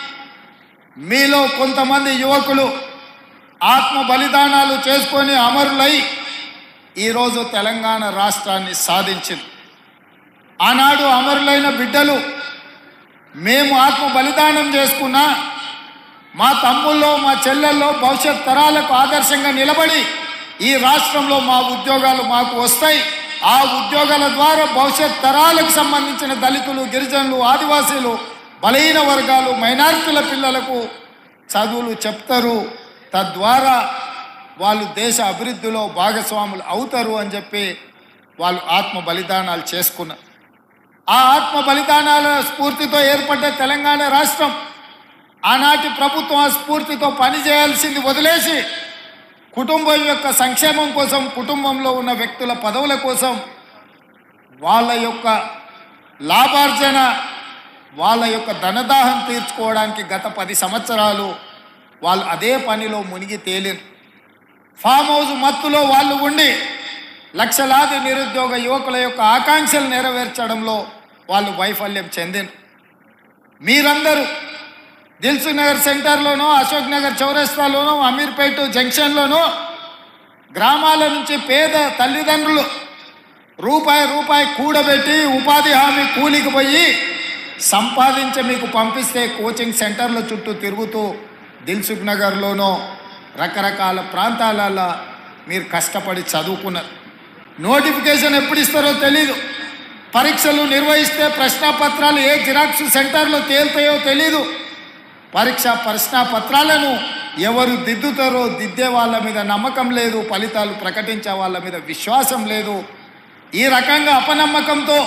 Speaker 6: మీలో కొంతమంది యువకులు ఆత్మ బలిదానాలు చేసుకొని అమరులై ఈరోజు తెలంగాణ రాష్ట్రాన్ని సాధించింది ఆనాడు అమరులైన బిడ్డలు మేము ఆత్మ బలిదానం చేసుకున్నా మా తమ్ముల్లో మా చెల్లెల్లో భవిష్యత్ తరాలకు ఆదర్శంగా నిలబడి ఈ రాష్ట్రంలో మా ఉద్యోగాలు మాకు వస్తాయి ఆ ఉద్యోగాల ద్వారా భవిష్యత్ తరాలకు సంబంధించిన దళితులు గిరిజనులు ఆదివాసీలు బలహీన వర్గాలు మైనారిటీల పిల్లలకు చదువులు చెప్తారు తద్వారా వాళ్ళు దేశ అభివృద్ధిలో భాగస్వాములు అవుతారు అని చెప్పి వాళ్ళు ఆత్మ బలిదానాలు చేసుకున్నారు ఆ ఆత్మ బలిదానాల స్ఫూర్తితో ఏర్పడ్డ తెలంగాణ రాష్ట్రం ఆనాటి ప్రభుత్వం ఆ స్ఫూర్తితో పనిచేయాల్సింది వదిలేసి కుటుంబం యొక్క సంక్షేమం కోసం కుటుంబంలో ఉన్న వ్యక్తుల పదవుల కోసం వాళ్ళ యొక్క లాభార్జన వాళ్ళ యొక్క ధనదాహం తీర్చుకోవడానికి గత పది సంవత్సరాలు వాళ్ళు అదే పనిలో మునిగి తేలిరు ఫామ్ హౌస్ మత్తులో వాళ్ళు ఉండి లక్షలాది నిరుద్యోగ యువకుల యొక్క ఆకాంక్షలు నెరవేర్చడంలో వాళ్ళు వైఫల్యం చెందిన మీరందరూ దిల్సు నగర్ సెంటర్లోనో అశోక్ నగర్ చౌరస్తాలోనో అమీర్పేట జంక్షన్లోనో గ్రామాల నుంచి పేద తల్లిదండ్రులు రూపాయి రూపాయి కూడబెట్టి ఉపాధి హామీ కూలికి పోయి సంపాదించి మీకు పంపిస్తే కోచింగ్ సెంటర్ల చుట్టూ తిరుగుతూ దిల్సుఖ్ నగర్లోనో రకరకాల ప్రాంతాలలో మీరు కష్టపడి చదువుకున్నారు నోటిఫికేషన్ ఎప్పుడు ఇస్తారో తెలీదు పరీక్షలు నిర్వహిస్తే ప్రశ్నాపత్రాలు ఏ జిరాక్స్ సెంటర్లో తేలుతాయో తెలీదు పరీక్ష ప్రశ్నాపత్రాలను ఎవరు దిద్దుతారో దిద్దే వాళ్ళ మీద నమ్మకం లేదు ఫలితాలు ప్రకటించే వాళ్ళ మీద విశ్వాసం లేదు ఈ రకంగా అపనమ్మకంతో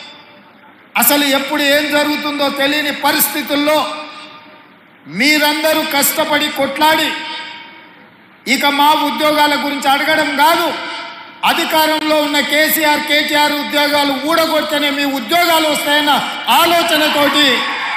Speaker 6: అసలు ఎప్పుడు ఏం జరుగుతుందో తెలియని పరిస్థితుల్లో మీరందరూ కష్టపడి కొట్లాడి ఇక మా ఉద్యోగాల గురించి అడగడం కాదు అధికారంలో ఉన్న కేసీఆర్ కేటీఆర్ ఉద్యోగాలు ఊడగొడితేనే మీ ఉద్యోగాలు వస్తాయన్న ఆలోచనతోటి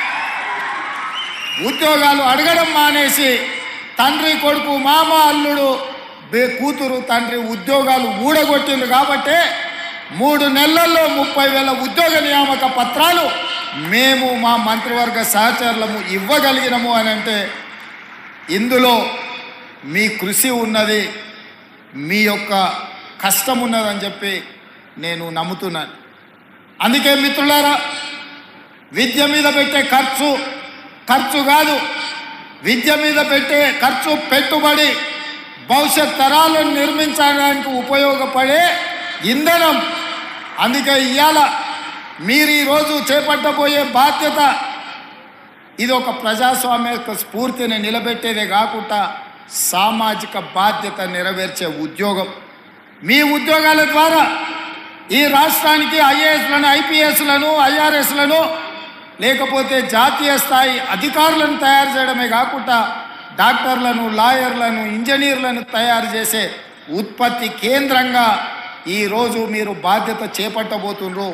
Speaker 6: ఉద్యోగాలు అడగడం మానేసి తండ్రి కొడుకు మామ అల్లుడు బే- కూతురు తండ్రి ఉద్యోగాలు ఊడగొట్టిండ్రు కాబట్టే మూడు నెలల్లో ముప్పై వేల ఉద్యోగ నియామక పత్రాలు మేము మా మంత్రివర్గ సహచరులము ఇవ్వగలిగినము అని అంటే ఇందులో మీ కృషి ఉన్నది మీ యొక్క కష్టం ఉన్నదని చెప్పి నేను నమ్ముతున్నాను అందుకే మిత్రులారా విద్య మీద పెట్టే ఖర్చు ఖర్చు కాదు విద్య మీద పెట్టే ఖర్చు పెట్టుబడి భవిష్యత్ తరాలను నిర్మించడానికి ఉపయోగపడే ఇంధనం అందుకే ఇవాళ మీరు ఈరోజు చేపట్టబోయే బాధ్యత ఇది ఒక ప్రజాస్వామ్య యొక్క స్ఫూర్తిని నిలబెట్టేదే కాకుండా సామాజిక బాధ్యత నెరవేర్చే ఉద్యోగం మీ ఉద్యోగాల ద్వారా ఈ రాష్ట్రానికి ఐఏఎస్లను ఐపీఎస్లను ఐఆర్ఎస్లను లేకపోతే జాతీయ స్థాయి అధికారులను తయారు చేయడమే కాకుండా డాక్టర్లను లాయర్లను ఇంజనీర్లను తయారు చేసే ఉత్పత్తి కేంద్రంగా ఈరోజు మీరు బాధ్యత చేపట్టబోతున్నారు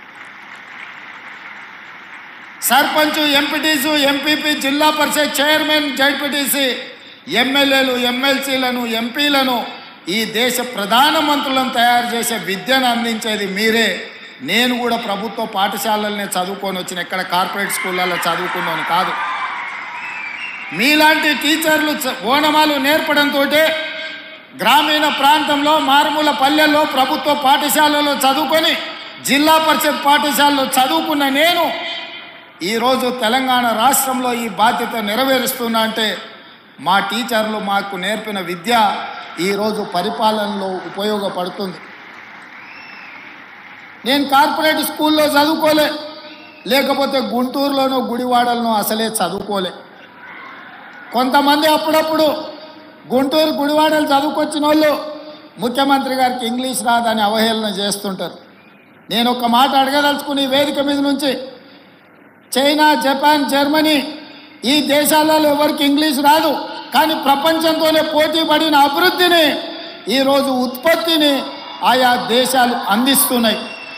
Speaker 6: సర్పంచ్ ఎంపీటీసు ఎంపీపీ జిల్లా పరిషత్ చైర్మన్ జడ్పీటీసీ ఎమ్మెల్యేలు ఎమ్మెల్సీలను ఎంపీలను ఈ దేశ ప్రధానమంత్రులను తయారు చేసే విద్యను అందించేది మీరే నేను కూడా ప్రభుత్వ పాఠశాలలనే చదువుకొని వచ్చిన ఎక్కడ కార్పొరేట్ స్కూళ్ళల్లో చదువుకున్నాను కాదు మీలాంటి టీచర్లు చ- ఓనమాలు నేర్పడంతో గ్రామీణ ప్రాంతంలో మారుమూల పల్లెల్లో ప్రభుత్వ పాఠశాలలో చదువుకొని జిల్లా పరిషత్ పాఠశాలలో చదువుకున్న నేను ఈరోజు తెలంగాణ రాష్ట్రంలో ఈ బాధ్యత నెరవేరుస్తున్నా అంటే మా టీచర్లు మాకు నేర్పిన విద్య ఈరోజు పరిపాలనలో ఉపయోగపడుతుంది నేను కార్పొరేట్ స్కూల్లో చదువుకోలే లేకపోతే గుంటూరులోనో గుడివాడలోనో అసలే చదువుకోలే కొంతమంది అప్పుడప్పుడు గుంటూరు గుడివాడలు చదువుకొచ్చిన వాళ్ళు ముఖ్యమంత్రి గారికి ఇంగ్లీష్ రాదని అవహేళన చేస్తుంటారు నేను ఒక మాట అడగదలుచుకుని ఈ వేదిక మీద నుంచి చైనా జపాన్ జర్మనీ ఈ దేశాలలో ఎవరికి ఇంగ్లీష్ రాదు కానీ ప్రపంచంతోనే పోటీ పడిన అభివృద్ధిని ఈరోజు ఉత్పత్తిని ఆయా దేశాలు అందిస్తున్నాయి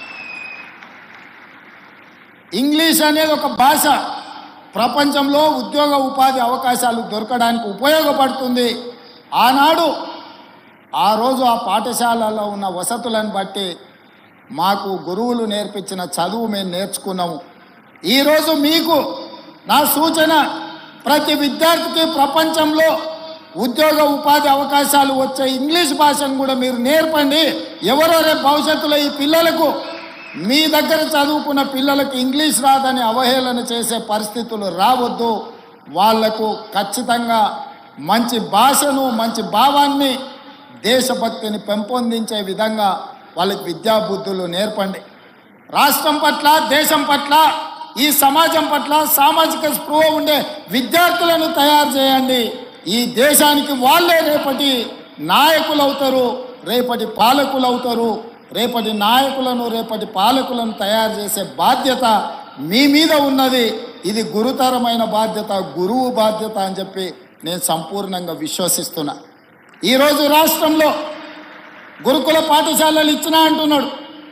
Speaker 6: ఇంగ్లీష్ అనేది ఒక భాష ప్రపంచంలో ఉద్యోగ ఉపాధి అవకాశాలు దొరకడానికి ఉపయోగపడుతుంది ఆనాడు ఆ రోజు ఆ పాఠశాలలో ఉన్న వసతులను బట్టి మాకు గురువులు నేర్పించిన చదువు మేము నేర్చుకున్నాము ఈరోజు మీకు నా సూచన ప్రతి విద్యార్థికి ప్రపంచంలో ఉద్యోగ ఉపాధి అవకాశాలు వచ్చే ఇంగ్లీష్ భాషను కూడా మీరు నేర్పండి ఎవరో రేపు భవిష్యత్తులో ఈ పిల్లలకు మీ దగ్గర చదువుకున్న పిల్లలకు ఇంగ్లీష్ రాదని అవహేళన చేసే పరిస్థితులు రావద్దు వాళ్లకు ఖచ్చితంగా మంచి భాషను మంచి భావాన్ని దేశభక్తిని పెంపొందించే విధంగా వాళ్ళకి విద్యాబుద్ధులు నేర్పండి రాష్ట్రం పట్ల దేశం పట్ల ఈ సమాజం పట్ల సామాజిక స్పృహ ఉండే విద్యార్థులను తయారు చేయండి ఈ దేశానికి వాళ్ళే రేపటి నాయకులు అవుతారు రేపటి పాలకులు అవుతారు రేపటి నాయకులను రేపటి పాలకులను తయారు చేసే బాధ్యత మీ మీద ఉన్నది ఇది గురుతరమైన బాధ్యత గురువు బాధ్యత అని చెప్పి నేను సంపూర్ణంగా విశ్వసిస్తున్నా ఈరోజు రాష్ట్రంలో గురుకుల పాఠశాలలు ఇచ్చినా అంటున్నాడు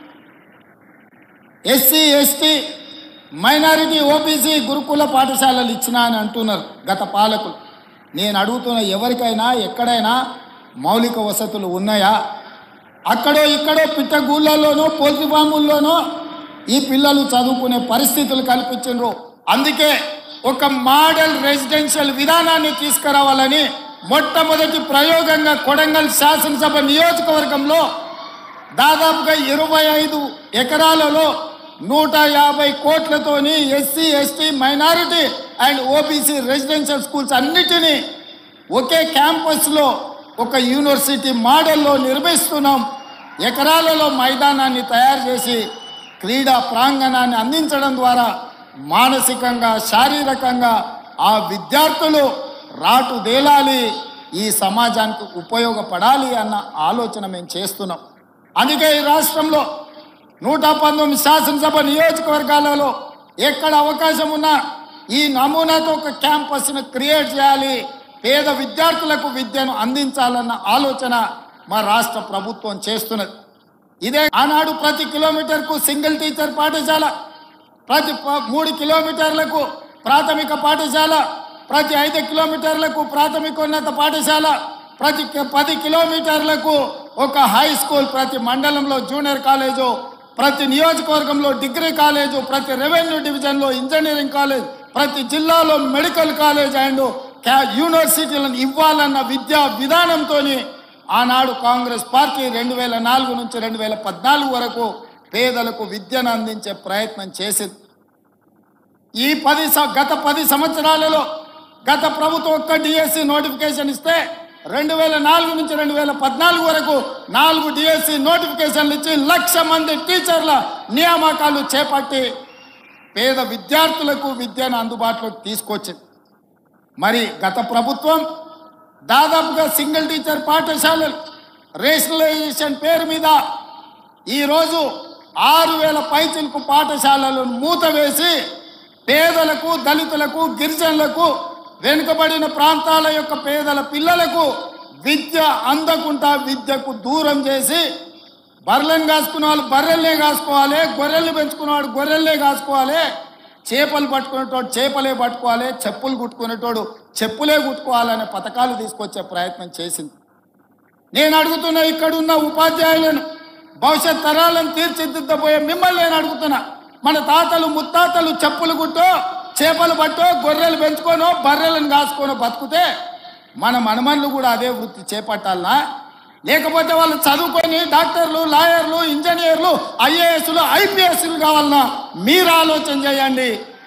Speaker 6: ఎస్సీ ఎస్టీ మైనారిటీ ఓబీసీ గురుకుల పాఠశాలలు ఇచ్చినా అని అంటున్నారు గత పాలకులు నేను అడుగుతున్న ఎవరికైనా ఎక్కడైనా మౌలిక వసతులు ఉన్నాయా అక్కడో ఇక్కడో పిట్టగూళ్ళలోనో పోల్ట్రీ ఫాముల్లోనో ఈ పిల్లలు చదువుకునే పరిస్థితులు కల్పించారు అందుకే ఒక మోడల్ రెసిడెన్షియల్ విధానాన్ని తీసుకురావాలని మొట్టమొదటి ప్రయోగంగా కొడంగల్ శాసనసభ నియోజకవర్గంలో దాదాపుగా ఇరవై ఐదు ఎకరాలలో నూట యాభై కోట్లతోని SC ST minority and OBC residential schools అన్నిటినీ ఒకే క్యాంపస్లో ఒక యూనివర్సిటీ మోడల్లో నిర్మిస్తున్నాం ఎకరాలలో మైదానాన్ని తయారు చేసి క్రీడా ప్రాంగణాన్ని అందించడం ద్వారా మానసికంగా శారీరకంగా ఆ విద్యార్థులు రాటు దేలాలి ఈ సమాజానికి ఉపయోగపడాలి అన్న ఆలోచన మేము చేస్తున్నాం అందుకే ఈ రాష్ట్రంలో నూట పంతొమ్మిది శాసనసభ నియోజకవర్గాలలో ఎక్కడ అవకాశం ఉన్నా ఈ నమూనాతో ఒక క్యాంపస్ను క్రియేట్ చేయాలి పేద విద్యార్థులకు విద్యను అందించాలన్న ఆలోచన మా రాష్ట్ర ప్రభుత్వం చేస్తున్నది ఇదే ఆనాడు ప్రతి కిలోమీటర్కు సింగిల్ టీచర్ పాఠశాల ప్రతి ప- మూడు కిలోమీటర్లకు ప్రాథమిక పాఠశాల ప్రతి ఐదు కిలోమీటర్లకు ప్రాథమికోన్నత పాఠశాల ప్రతి కి- పది కిలోమీటర్లకు ఒక హై స్కూల్ ప్రతి మండలంలో జూనియర్ కాలేజు ప్రతి నియోజకవర్గంలో డిగ్రీ కాలేజు ప్రతి రెవెన్యూ డివిజన్లో ఇంజనీరింగ్ కాలేజ్ ప్రతి జిల్లాలో మెడికల్ కాలేజ్ అండ్ క్యా- యూనివర్సిటీలను ఇవ్వాలన్న విద్యా విధానంతో ఆనాడు కాంగ్రెస్ పార్టీ రెండు వేల నాలుగు నుంచి రెండు వేల పద్నాలుగు వరకు పేదలకు విద్యను అందించే ప్రయత్నం చేసింది ఈ పది స- గత పది సంవత్సరాలలో గత ప్రభుత్వం ఒక్క డిఎస్సి నోటిఫికేషన్ ఇస్తే రెండు వేల నాలుగు నుంచి రెండు వేల పద్నాలుగు వరకు నాలుగు డిఎస్సి నోటిఫికేషన్లు ఇచ్చి లక్ష మంది టీచర్ల నియామకాలు చేపట్టి పేద విద్యార్థులకు విద్యను అందుబాటులోకి తీసుకొచ్చింది మరి గత ప్రభుత్వం దాదాపుగా సింగిల్ టీచర్ పాఠశాలలు రేషనలైజేషన్ పేరు మీద ఈరోజు ఆరు వేల పైచిలకు పాఠశాలలను మూతవేసి పేదలకు దళితులకు గిరిజనులకు వెనుకబడిన ప్రాంతాల యొక్క పేదల పిల్లలకు విద్య అందకుండా విద్యకు దూరం చేసి బర్రెలను కాసుకున్న వాళ్ళు బర్రెల్నే కాసుకోవాలి గొర్రెల్ని పెంచుకున్నవాడు గొర్రెల్నే కాసుకోవాలి చేపలు పట్టుకునేటోడు చేపలే పట్టుకోవాలి చెప్పులు కుట్టుకునేటోడు చెప్పులే కుట్టుకోవాలనే పథకాలు తీసుకొచ్చే ప్రయత్నం చేసింది నేను అడుగుతున్న ఇక్కడున్న ఉపాధ్యాయులను భవిష్యత్ తరాలను తీర్చిదిద్దబోయే మిమ్మల్ని నేను అడుగుతున్నా మన తాతలు ముత్తాతలు చెప్పులు కుట్టో చేపలు పట్టో గొర్రెలు పెంచుకోనో బర్రెలను కాసుకోనో బతుకుతే మన మనమన్లు కూడా అదే వృత్తి చేపట్టాలనా లేకపోతే వాళ్ళు చదువుకొని డాక్టర్లు లాయర్లు ఇంజనీర్లు ఐఏఎస్లు ఐపీఎస్లు కావాలన్నా మీరు ఆలోచన చేయండి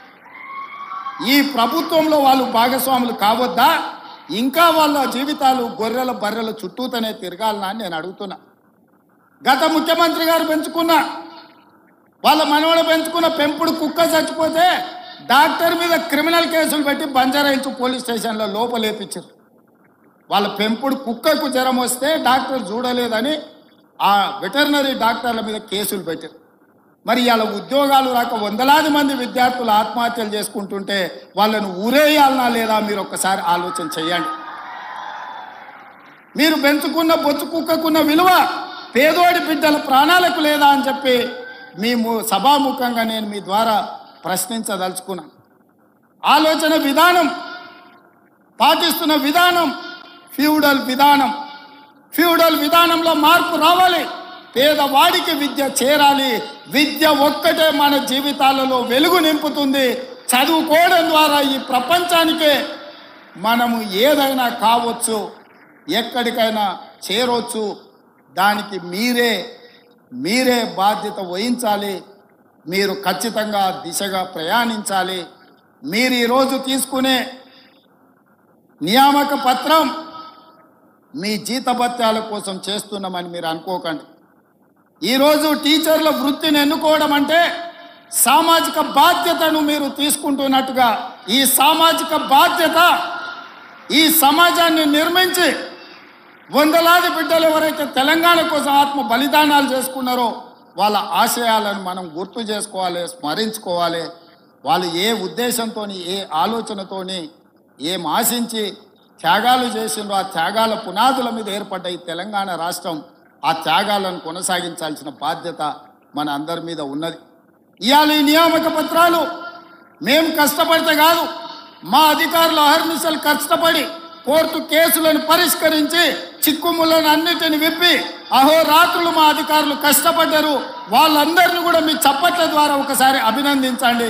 Speaker 6: ఈ ప్రభుత్వంలో వాళ్ళు భాగస్వాములు కావద్దా ఇంకా వాళ్ళ జీవితాలు గొర్రెల బర్రెల చుట్టూతోనే తిరగాలనా అని నేను అడుగుతున్నా గత ముఖ్యమంత్రి గారు పెంచుకున్న వాళ్ళ మనవడు పెంచుకున్న పెంపుడు కుక్క చచ్చిపోతే డాక్టర్ మీద క్రిమినల్ కేసులు పెట్టి బంజారాయిల్స్ పోలీస్ స్టేషన్లో లోపలేపించారు వాళ్ళ పెంపుడు కుక్కకు జ్వరం వస్తే డాక్టర్ చూడలేదని ఆ వెటర్నరీ డాక్టర్ల మీద కేసులు పెట్టారు మరి వాళ్ళ ఉద్యోగాలు రాక వందలాది మంది విద్యార్థులు ఆత్మహత్యలు చేసుకుంటుంటే వాళ్ళను ఊరేయాలనా లేదా మీరు ఒక్కసారి ఆలోచన చేయండి మీరు పెంచుకున్న బొచ్చు కుక్కకున్న విలువ పేదోడి బిడ్డల ప్రాణాలకు లేదా అని చెప్పి మీ ము- సభాముఖంగా నేను మీ ద్వారా ప్రశ్నించదలుచుకున్నాను ఆలోచన విధానం పాటిస్తున్న విధానం ఫ్యూడల్ విధానం ఫ్యూడల్ విధానంలో మార్పు రావాలి పేదవాడికి విద్య చేరాలి విద్య ఒక్కటే మన జీవితాలలో వెలుగు నింపుతుంది చదువుకోవడం ద్వారా ఈ ప్రపంచానికే మనము ఏదైనా కావచ్చు ఎక్కడికైనా చేరొచ్చు దానికి మీరే మీరే బాధ్యత వహించాలి మీరు ఖచ్చితంగా దిశగా ప్రయాణించాలి మీరు ఈరోజు తీసుకునే నియామక పత్రం మీ జీతభత్యాల కోసం చేస్తున్నామని మీరు అనుకోకండి ఈరోజు టీచర్ల వృత్తిని ఎన్నుకోవడం అంటే సామాజిక బాధ్యతను మీరు తీసుకుంటున్నట్టుగా ఈ సామాజిక బాధ్యత ఈ సమాజాన్ని నిర్మించి వందలాది బిడ్డలు ఎవరైతే తెలంగాణ కోసం ఆత్మ బలిదానాలు చేసుకున్నారో వాళ్ళ ఆశయాలను మనం గుర్తు చేసుకోవాలి స్మరించుకోవాలి వాళ్ళు ఏ ఉద్దేశంతో ఏ ఆలోచనతోని ఏం ఆశించి త్యాగాలు చేసిండ్రో ఆ త్యాగాల పునాదుల మీద ఏర్పడ్డ ఈ తెలంగాణ రాష్ట్రం ఆ త్యాగాలను కొనసాగించాల్సిన బాధ్యత మన అందరి మీద ఉన్నది ఇవాళ ఈ నియామక పత్రాలు మేము కష్టపడితే కాదు మా అధికారులు అహర్నిశలు కష్టపడి కోర్టు కేసులను పరిష్కరించి చిక్కుములను అన్నిటిని విప్పి అహోరాత్రులు మా అధికారులు కష్టపడ్డారు వాళ్ళందరినీ కూడా మీ చప్పట్ల ద్వారా ఒకసారి అభినందించండి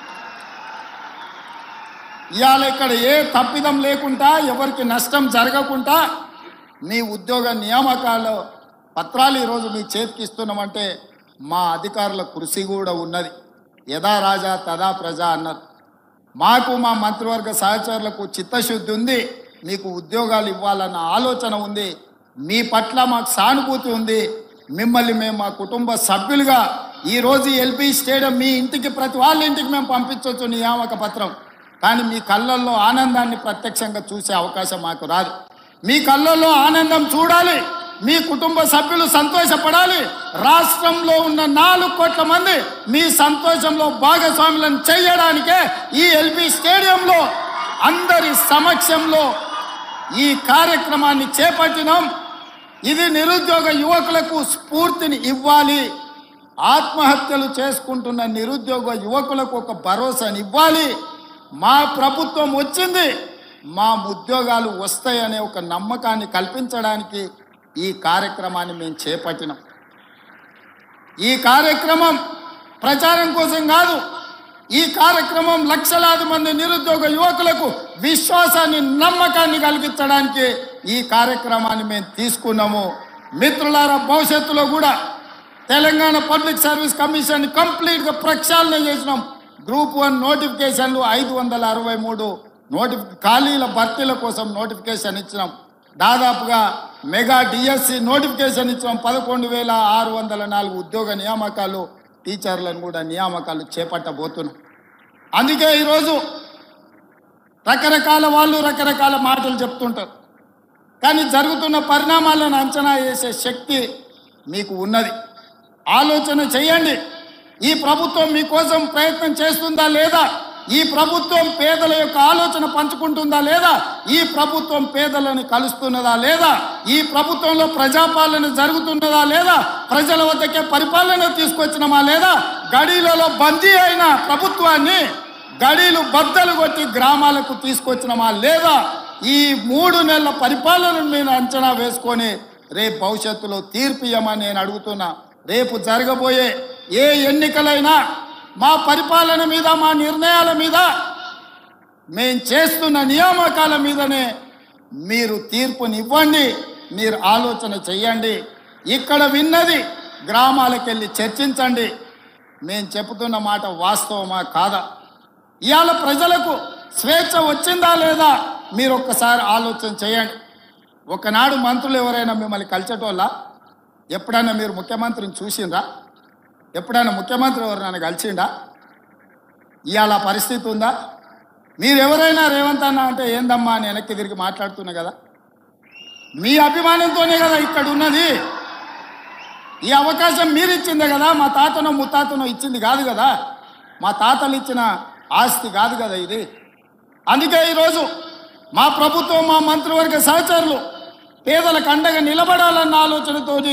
Speaker 6: ఇవాళ ఇక్కడ ఏ తప్పిదం లేకుండా ఎవరికి నష్టం జరగకుండా మీ ఉద్యోగ నియామకాలు పత్రాలు ఈరోజు మీ చేతికి ఇస్తున్నామంటే మా అధికారుల కృషి కూడా ఉన్నది యథా రాజా తదా ప్రజ అన్నారు మాకు మా మంత్రివర్గ సహచరులకు చిత్తశుద్ధి ఉంది మీకు ఉద్యోగాలు ఇవ్వాలన్న ఆలోచన ఉంది మీ పట్ల మాకు సానుభూతి ఉంది మిమ్మల్ని మేము మా కుటుంబ సభ్యులుగా ఈరోజు ఎల్పి స్టేడియం మీ ఇంటికి ప్రతి వాళ్ళ ఇంటికి మేము పంపించవచ్చు నియామక పత్రం కానీ మీ కళ్ళల్లో ఆనందాన్ని ప్రత్యక్షంగా చూసే అవకాశం మాకు రాదు మీ కళ్ళల్లో ఆనందం చూడాలి మీ కుటుంబ సభ్యులు సంతోషపడాలి రాష్ట్రంలో ఉన్న నాలుగు కోట్ల మంది మీ సంతోషంలో భాగస్వాములను చేయడానికే ఈ ఎల్బీ స్టేడియంలో అందరి సమక్షంలో ఈ కార్యక్రమాన్ని చేపట్టినాం ఇది నిరుద్యోగ యువకులకు స్ఫూర్తిని ఇవ్వాలి ఆత్మహత్యలు చేసుకుంటున్న నిరుద్యోగ యువకులకు ఒక భరోసాని ఇవ్వాలి మా ప్రభుత్వం వచ్చింది మా ఉద్యోగాలు వస్తాయనే ఒక నమ్మకాన్ని కల్పించడానికి ఈ కార్యక్రమాన్ని మేము చేపట్టినాం ఈ కార్యక్రమం ప్రచారం కోసం కాదు ఈ కార్యక్రమం లక్షలాది మంది నిరుద్యోగ యువకులకు విశ్వాసాన్ని నమ్మకాన్ని కలిగించడానికి ఈ కార్యక్రమాన్ని మేము తీసుకున్నాము మిత్రులారా భవిష్యత్తులో కూడా తెలంగాణ పబ్లిక్ సర్వీస్ కమిషన్ కంప్లీట్గా ప్రక్షాళన చేసినాం గ్రూప్ వన్ నోటిఫికేషన్లు ఐదు వందల అరవై మూడు నోటిఫి ఖాళీల భర్తీల కోసం నోటిఫికేషన్ ఇచ్చినాం దాదాపుగా మెగా డిఎస్సి నోటిఫికేషన్ ఇచ్చినాం పదకొండు వేల ఆరు వందల నాలుగు ఉద్యోగ నియామకాలు టీచర్లను కూడా నియామకాలు చేపట్టబోతున్నాం అందుకే ఈరోజు రకరకాల వాళ్ళు రకరకాల మాటలు చెప్తుంటారు కానీ జరుగుతున్న పరిణామాలను అంచనా వేసే శక్తి మీకు ఉన్నది ఆలోచన చేయండి ఈ ప్రభుత్వం మీకోసం ప్రయత్నం చేస్తుందా లేదా ఈ ప్రభుత్వం పేదల యొక్క ఆలోచన పంచుకుంటుందా లేదా ఈ ప్రభుత్వం పేదలను కలుస్తున్నదా లేదా ఈ ప్రభుత్వంలో ప్రజాపాలన జరుగుతున్నదా లేదా ప్రజల వద్దకే పరిపాలన తీసుకొచ్చినమా లేదా గడీలలో బందీ అయిన ప్రభుత్వాన్ని గడీలు బద్దలు కొట్టి గ్రామాలకు తీసుకొచ్చినమా లేదా ఈ మూడు నెలల పరిపాలనను నేను అంచనా వేసుకొని రేపు భవిష్యత్తులో తీర్పు ఇవ్వమని నేను అడుగుతున్నా రేపు జరగబోయే ఏ ఎన్నికలైనా మా పరిపాలన మీద మా నిర్ణయాల మీద మేం చేస్తున్న నియామకాల మీదనే మీరు తీర్పునివ్వండి మీరు ఆలోచన చెయ్యండి ఇక్కడ విన్నది గ్రామాలకు వెళ్ళి చర్చించండి మేము చెబుతున్న మాట వాస్తవమా కాదా ఇవాళ ప్రజలకు స్వేచ్ఛ వచ్చిందా లేదా మీరు ఒక్కసారి ఆలోచన చేయండి ఒకనాడు మంత్రులు ఎవరైనా మిమ్మల్ని కలిసేటోళ్ళ ఎప్పుడైనా మీరు ముఖ్యమంత్రిని చూసిండ్రా ఎప్పుడైనా ముఖ్యమంత్రి ఎవరైనా కలిసిండా ఇవాళ ఆ పరిస్థితి ఉందా మీరు ఎవరైనా రేవంత్ అన్న అంటే ఏందమ్మా అని వెనక్కి తిరిగి మాట్లాడుతున్నా కదా మీ అభిమానంతోనే కదా ఇక్కడ ఉన్నది ఈ అవకాశం మీరు ఇచ్చిందే కదా మా తాతనో ముత్తాతనో ఇచ్చింది కాదు కదా మా తాతలు ఇచ్చిన ఆస్తి కాదు కదా ఇది అందుకే ఈరోజు మా ప్రభుత్వం మా మంత్రివర్గ సహచరులు పేదలకు అండగా నిలబడాలన్న ఆలోచనతోటి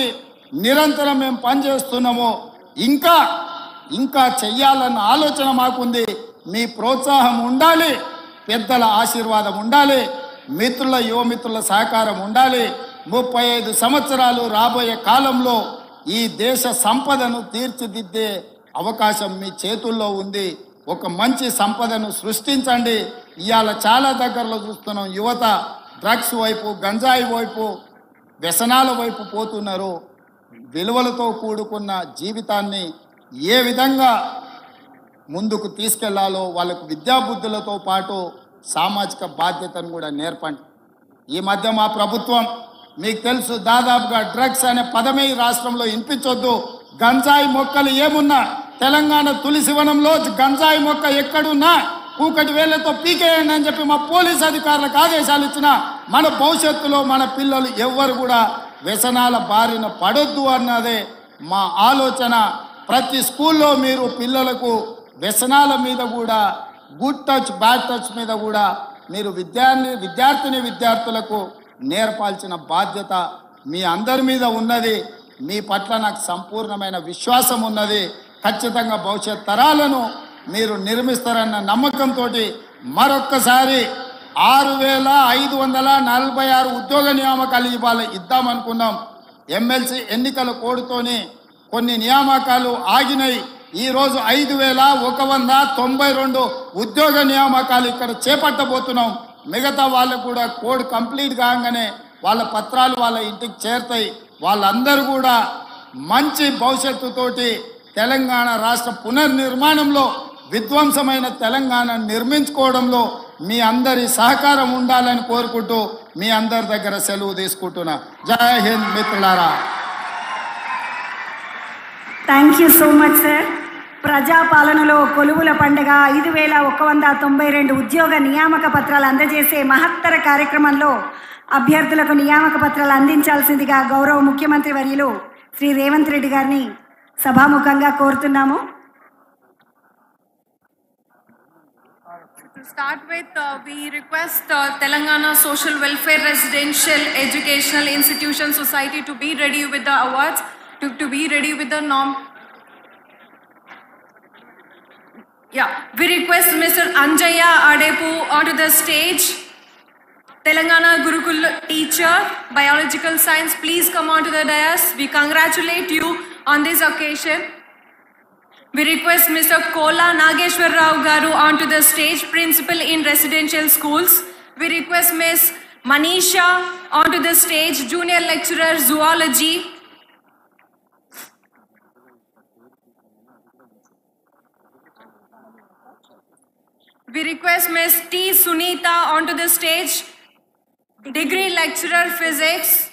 Speaker 6: నిరంతరం మేము పనిచేస్తున్నామో ఇంకా ఇంకా చెయ్యాలన్న ఆలోచన మాకుంది మీ ప్రోత్సాహం ఉండాలి పెద్దల ఆశీర్వాదం ఉండాలి మిత్రుల యువమిత్రుల సహకారం ఉండాలి ముప్పై ఐదు సంవత్సరాలు రాబోయే కాలంలో ఈ దేశ సంపదను తీర్చిదిద్దే అవకాశం మీ చేతుల్లో ఉంది ఒక మంచి సంపదను సృష్టించండి ఇవాళ చాలా దగ్గరలో చూస్తున్నాం యువత డ్రగ్స్ వైపు గంజాయి వైపు వ్యసనాల వైపు పోతున్నారు విలువలతో కూడుకున్న జీవితాన్ని ఏ విధంగా ముందుకు తీసుకెళ్లాలో వాళ్ళకు విద్యాబుద్ధులతో పాటు సామాజిక బాధ్యతను కూడా నేర్పండి ఈ మధ్య మా ప్రభుత్వం మీకు తెలుసు దాదాపుగా డ్రగ్స్ అనే పదమే ఈ రాష్ట్రంలో వినిపించొద్దు గంజాయి మొక్కలు ఏమున్నా తెలంగాణ తులసివనంలో గంజాయి మొక్క ఎక్కడున్నా కూకటి వేళ్లతో పీకేయండి అని చెప్పి మా పోలీస్ అధికారులకు ఆదేశాలు ఇచ్చిన మన భవిష్యత్తులో మన పిల్లలు ఎవ్వరు కూడా వ్యసనాల బారిన పడొద్దు అన్నదే మా ఆలోచన ప్రతి స్కూల్లో మీరు పిల్లలకు వ్యసనాల మీద కూడా గుడ్ టచ్ బ్యాడ్ టచ్ మీద కూడా మీరు విద్యార్థి విద్యార్థిని విద్యార్థులకు నేర్పాల్సిన బాధ్యత మీ అందరి మీద ఉన్నది మీ పట్ల నాకు సంపూర్ణమైన విశ్వాసం ఉన్నది ఖచ్చితంగా భవిష్యత్ తరాలను మీరు నిర్మిస్తారన్న నమ్మకంతో మరొక్కసారి ఆరు వేల ఐదు వందల నలభై ఆరు ఉద్యోగ నియామకాలు ఇవాళ ఇద్దామనుకున్నాం ఎమ్మెల్సీ ఎన్నికల కోడ్తోని కొన్ని నియామకాలు ఆగినాయి ఈరోజు ఐదు వేల ఒక వంద తొంభై రెండు ఉద్యోగ నియామకాలు ఇక్కడ చేపట్టబోతున్నాం మిగతా వాళ్ళకు కూడా కోడ్ కంప్లీట్ కాగానే వాళ్ళ పత్రాలు వాళ్ళ ఇంటికి చేరుతాయి వాళ్ళందరూ కూడా మంచి భవిష్యత్తుతోటి తెలంగాణ రాష్ట్ర పునర్నిర్మాణంలో విధ్వంసమైన తెలంగాణ నిర్మించుకోవడంలో మీ అందరి సహకారం ఉండాలని కోరుకుంటూ మీ అందరి దగ్గర సెలవు తీసుకుంటున్నా జై హింద్ మిత్రులారా
Speaker 5: thank you so much sir ప్రజాపాలనలో కొలువుల పండుగ ఐదు వేల ఒక వంద తొంభై రెండు ఉద్యోగ నియామక పత్రాలు అందజేసే మహత్తర కార్యక్రమంలో అభ్యర్థులకు నియామక పత్రాలు అందించాల్సిందిగా గౌరవ ముఖ్యమంత్రి వర్యులు శ్రీ రేవంత్ రెడ్డి గారిని సభాముఖంగా కోరుతున్నాము
Speaker 2: To start with, uh, we request uh, Telangana Social Welfare Residential Educational Institution Society to be ready with the awards, to, to be ready with the norm. Yeah, we request Mr. Anjaya Adepu onto the stage. Telangana Gurukul teacher, biological science, please come onto the dais. We congratulate you on this occasion. We request Mr. Kola Nageshwar Rao Garu onto the stage, principal in residential schools. We request Ms. Manisha onto the stage, junior lecturer zoology. We request Ms. T. Sunita onto the stage, degree lecturer physics.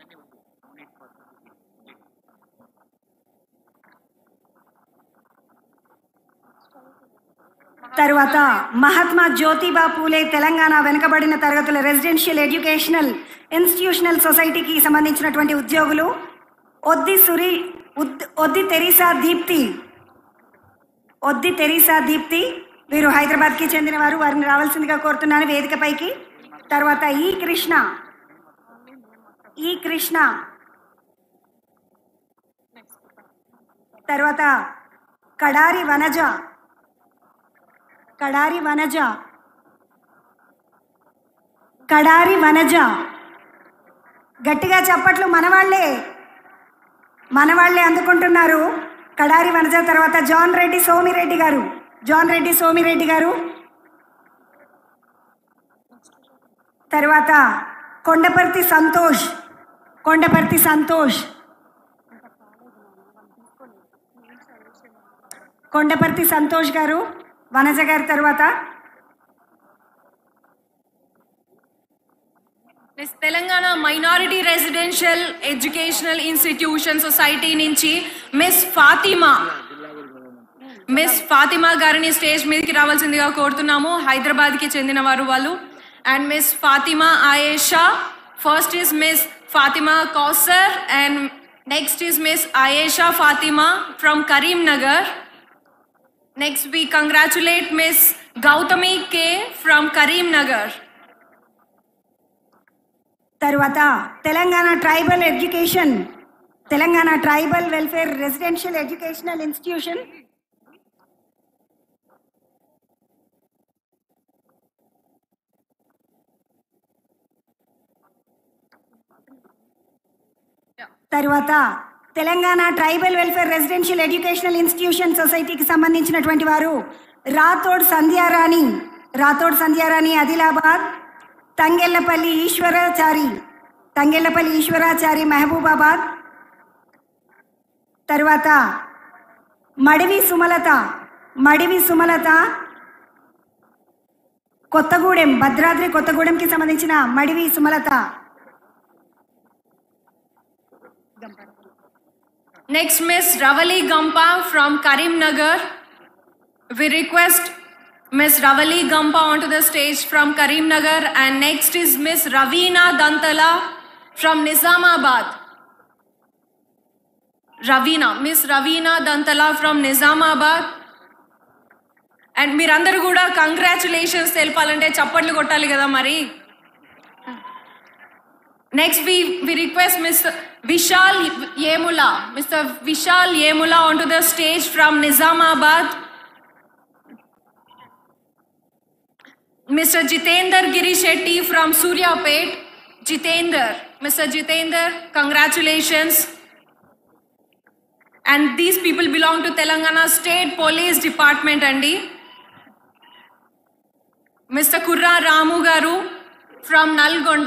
Speaker 5: తరువాత మహాత్మా జ్యోతిబా పూలే తెలంగాణ వెనుకబడిన తరగతుల రెసిడెన్షియల్ ఎడ్యుకేషనల్ ఇన్స్టిట్యూషనల్ సొసైటీకి సంబంధించినటువంటి ఉద్యోగులు ఒద్ది సురి ఉద్- ఒద్ది తెరీసా దీప్తి ఒద్ది తెరీసా దీప్తి వీరు హైదరాబాద్కి చెందిన వారు వారిని రావాల్సిందిగా కోరుతున్నాను వేదికపైకి తర్వాత ఈ కృష్ణ ఈ కృష్ణ తర్వాత కడారి వనజ కడారి వనజ కడారి వనజ గట్టిగా చప్పట్లు మనవాళ్లే మనవాళ్లే అందుకుంటున్నారు కడారి వనజ తర్వాత జాన్ రెడ్డి సోమిరెడ్డి గారు జాన్ రెడ్డి సోమిరెడ్డి గారు తర్వాత కొండపర్తి సంతోష్ కొండపర్తి సంతోష్ కొండపర్తి సంతోష్ గారు వనజ గారి తర్వాత
Speaker 2: next Telangana minority residential educational institution society నుంచి మిస్ ఫాతిమా మిస్ ఫాతిమా గారిని స్టేజ్ మీదకి రావాల్సిందిగా కోరుతున్నాము హైదరాబాద్కి చెందిన వారు వాళ్ళు and miss Fatima Ayesha first is miss Fatima Kausar and next is miss Ayesha Fatima from Karimnagar next we congratulate miss Gautami K from Karimnagar
Speaker 5: తరువాత Telangana tribal education Telangana tribal welfare residential educational institution తరువాత Telangana tribal welfare residential educational institution సొసైటీకి సంబంధించినటువంటి వారు రాథోడ్ సంధ్యారాణి రాథోడ్ సంధ్యారాణి ఆదిలాబాద్ తంగెళ్లపల్లి ఈశ్వరాచారి తంగెళ్లపల్లి ఈశ్వరాచారి మహబూబాబాద్ తరువాత మడివి సుమలత మడివి సుమలత కొత్తగూడెం భద్రాద్రి కొత్తగూడెంకి సంబంధించిన Madivi Sumalatha
Speaker 2: Next, Miss Ravali Gampa from Karimnagar. We request Miss Ravali Gampa onto the stage from Karimnagar. And next is Miss Ravina Dantala from Nizamabad. Ravina, Miss Ravina Dantala from Nizamabad. And మీరందరూ కూడా కంగ్రాచులేషన్స్ తెలపాలంటే చప్పట్లు కొట్టాలి కదా మరి next we we request miss Vishal Emula mister Vishal Emula on to the stage from Nizamabad mister Jitender Giri Shetty from Suryapet Jitender mister Jitender congratulations and these people belong to Telangana state police department అండి mister Kurra Ramu garu from Nalgonda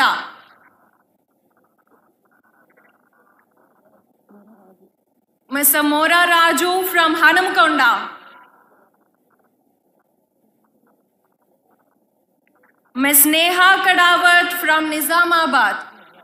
Speaker 2: Mr. Mora Raju from Hanamkonda. Ms. Neha Kadawat from Nizamabad.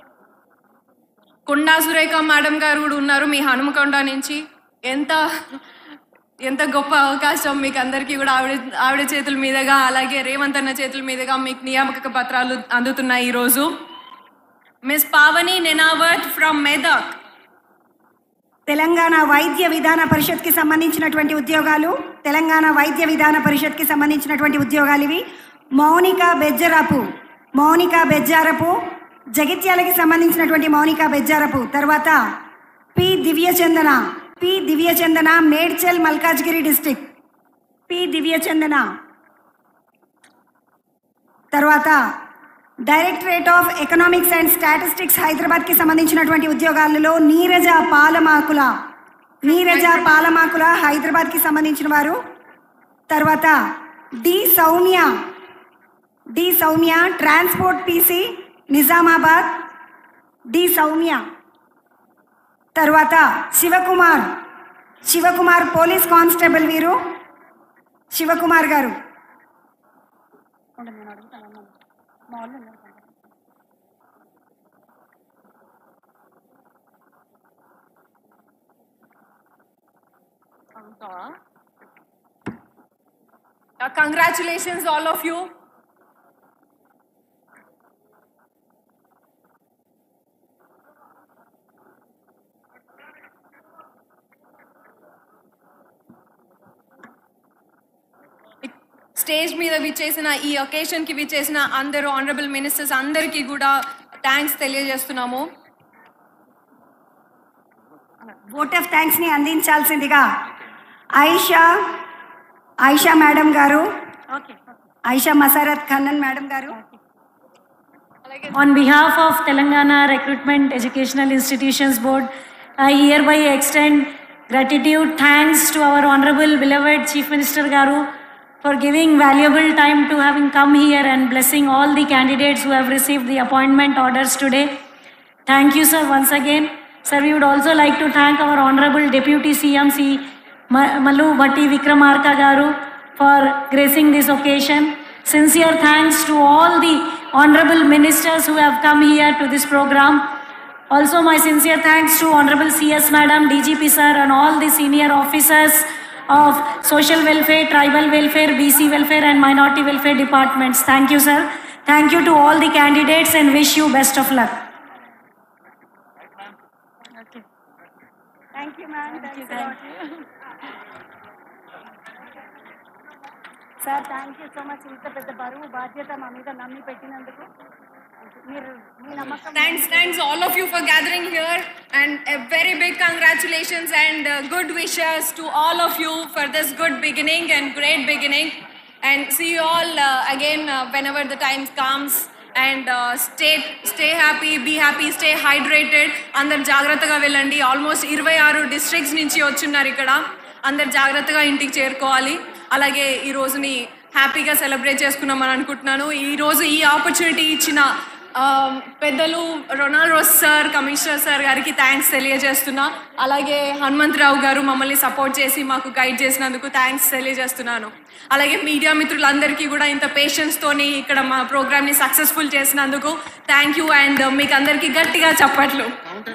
Speaker 2: కుండా సురేఖ మేడం గారు కూడా ఉన్నారు మీ హనుమకొండ నుంచి ఎంత ఎంత గొప్ప అవకాశం మీకు అందరికీ కూడా ఆవిడ ఆవిడ చేతుల మీదుగా అలాగే రేవంత్ అన్న చేతుల మీదుగా మీకు నియామక పత్రాలు అందుతున్నాయి ఈరోజు మిస్ పావని నెనావత్ ఫ్రమ్ మెదక్
Speaker 5: తెలంగాణ వైద్య విధాన పరిషత్కి సంబంధించినటువంటి ఉద్యోగాలు తెలంగాణ వైద్య విధాన పరిషత్కి సంబంధించినటువంటి ఉద్యోగాలు ఇవి మౌనిక బెజ్జరాపు మౌనిక బెజ్జారపు జగిత్యాలకి సంబంధించినటువంటి మౌనిక బెజ్జారపు తర్వాత P Divya Chandana P Divya Chandana Medchal Malkajgiri district P Divya Chandana తర్వాత directorate of economics and statistics హైదరాబాద్కి సంబంధించినటువంటి ఉద్యోగాలలో నీరజ పాలమాకుల నీరజ పాలమాకుల హైదరాబాద్కి సంబంధించిన వారు తర్వాత D Soumya D Soumya transport PC Nizamabad D Soumya తర్వాత శివకుమార్ శివకుమార్ పోలీస్ కానిస్టేబుల్ వీరు శివకుమార్ గారు
Speaker 2: Uh, congratulations, all of you. Stage మీద విచ్చేసిన ఈ ఒకేషన్కి విచ్చేసిన అందరూ ఆనరబుల్ మినిస్టర్స్ అందరికీ కూడా థ్యాంక్స్ తెలియజేస్తున్నాము
Speaker 5: ఓట్ ఆఫ్ థ్యాంక్స్ని అందించాల్సిందిగా Aisha Aisha madam garu Aisha Masarath Khannan madam garu
Speaker 7: On behalf of Telangana Recruitment Educational Institutions Board, I hereby extend gratitude, thanks to our Honorable beloved Chief Minister Garu for giving valuable time to having come here and blessing all the candidates who have received the appointment orders today. Thank you, sir, once again. Sir, we would also like to thank our Honorable Deputy CM C. Ma- Malu Bhatti Vikramarka Garu for gracing this occasion. Sincere thanks to all the honorable ministers who have come here to this program. Also, my sincere thanks to Honorable CS Madam, DGP Sir, and all the senior officers of Social Welfare, Tribal Welfare, BC Welfare, and Minority Welfare departments. Thank you, sir. Thank you to all the candidates and wish you best of luck.
Speaker 5: Thank you ma'am sir thank you so much ఇంత పెద్ద బరువు బాధ్యత మా మీద నమ్మి పెట్టినందుకు
Speaker 2: Thanks, thanks all of you for gathering here, and a very big congratulations and uh, good wishes to all of you for this good beginning and great beginning. And see you all uh, again uh, whenever the time comes. And uh, stay stay happy, be happy, stay hydrated. అందరు జాగ్రత్తగా వెళ్ళండి ఆల్మోస్ట్ ఇరవై ఆరు డిస్ట్రిక్ట్స్ నుంచి వచ్చున్నారు ఇక్కడ అందరు జాగ్రత్తగా ఇంటికి చేరుకోవాలి అలాగే ఈ రోజుని హ్యాపీగా సెలబ్రేట్ చేసుకున్నామని అనుకుంటున్నాను ఈ రోజు ఈ ఆపర్చునిటీ ఇచ్చిన ఆ, పెద్దలు Ronald Rose sir commissioner sir గారికి థ్యాంక్స్ తెలియజేస్తున్నా అలాగే హనుమంతరావు గారు మమ్మల్ని సపోర్ట్ చేసి మాకు గైడ్ చేసినందుకు థ్యాంక్స్ తెలియజేస్తున్నాను అలాగే మీడియా మిత్రులందరికీ కూడా ఇంత పేషెన్స్ తోని ఇక్కడ మా ప్రోగ్రామ్ ని సక్సెస్ఫుల్ చేసినందుకు థ్యాంక్ యూ అండ్ మీకు అందరికీ గట్టిగా చప్పట్లు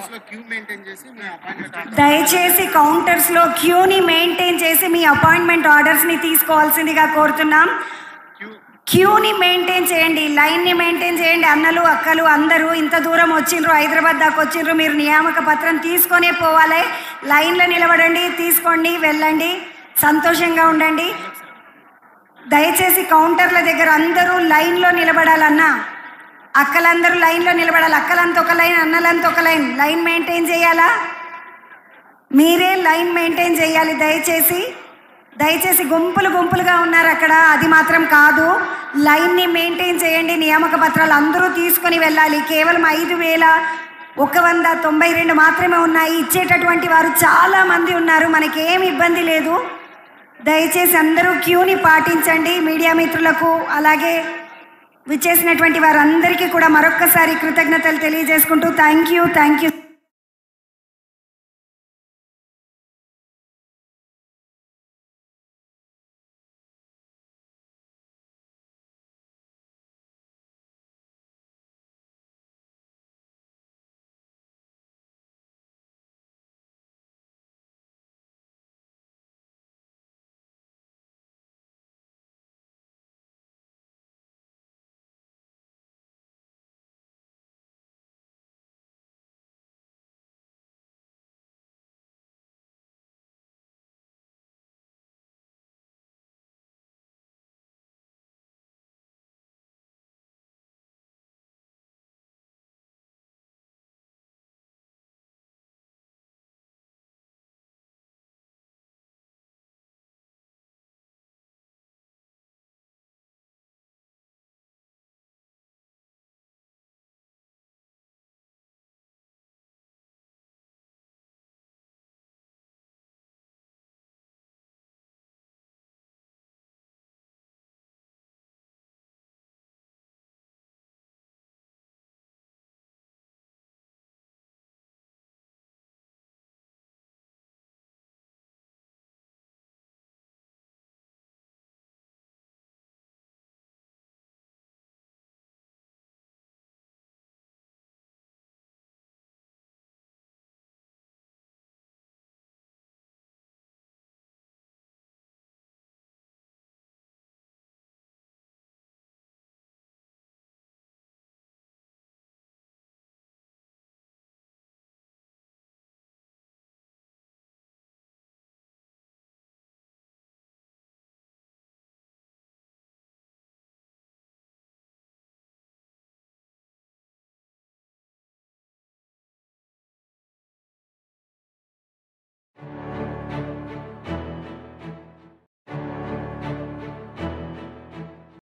Speaker 5: దయచేసి కౌంటర్స్లో క్యూని మెయింటైన్ చేసి మీ అపాయింట్మెంట్ ఆర్డర్స్ని తీసుకోవాల్సిందిగా కోరుతున్నాం క్యూని మెయింటైన్ చేయండి లైన్ని మెయింటైన్ చేయండి అన్నలు అక్కలు అందరూ ఇంత దూరం వచ్చిండ్రు హైదరాబాద్ దాకా వచ్చిండ్రు మీరు నియామక పత్రం తీసుకొనే పోవాలి లైన్లో నిలబడండి తీసుకోండి వెళ్ళండి సంతోషంగా ఉండండి దయచేసి కౌంటర్ల దగ్గర అందరూ లైన్లో నిలబడాలన్నా అక్కలందరూ లైన్లో నిలబడాలి అక్కలంతా ఒక లైన్ అన్నలంతా ఒక లైన్ లైన్ మెయింటైన్ చేయాలా మీరే లైన్ మెయింటైన్ చేయాలి దయచేసి దయచేసి గుంపులు గుంపులుగా ఉన్నారు అక్కడ అది మాత్రం కాదు లైన్ని మెయింటైన్ చేయండి నియామక పత్రాలు అందరూ తీసుకొని వెళ్ళాలి కేవలం ఐదు వేల ఒక వంద తొంభై రెండు మాత్రమే ఉన్నాయి ఇచ్చేటటువంటి వారు చాలా మంది ఉన్నారు మనకేం ఇబ్బంది లేదు దయచేసి అందరూ క్యూని పాటించండి మీడియా మిత్రులకు అలాగే విచ్చేసినటువంటి వారందరికీ కూడా మరొక్కసారి కృతజ్ఞతలు తెలియజేసుకుంటూ థ్యాంక్ యూ థ్యాంక్ యూ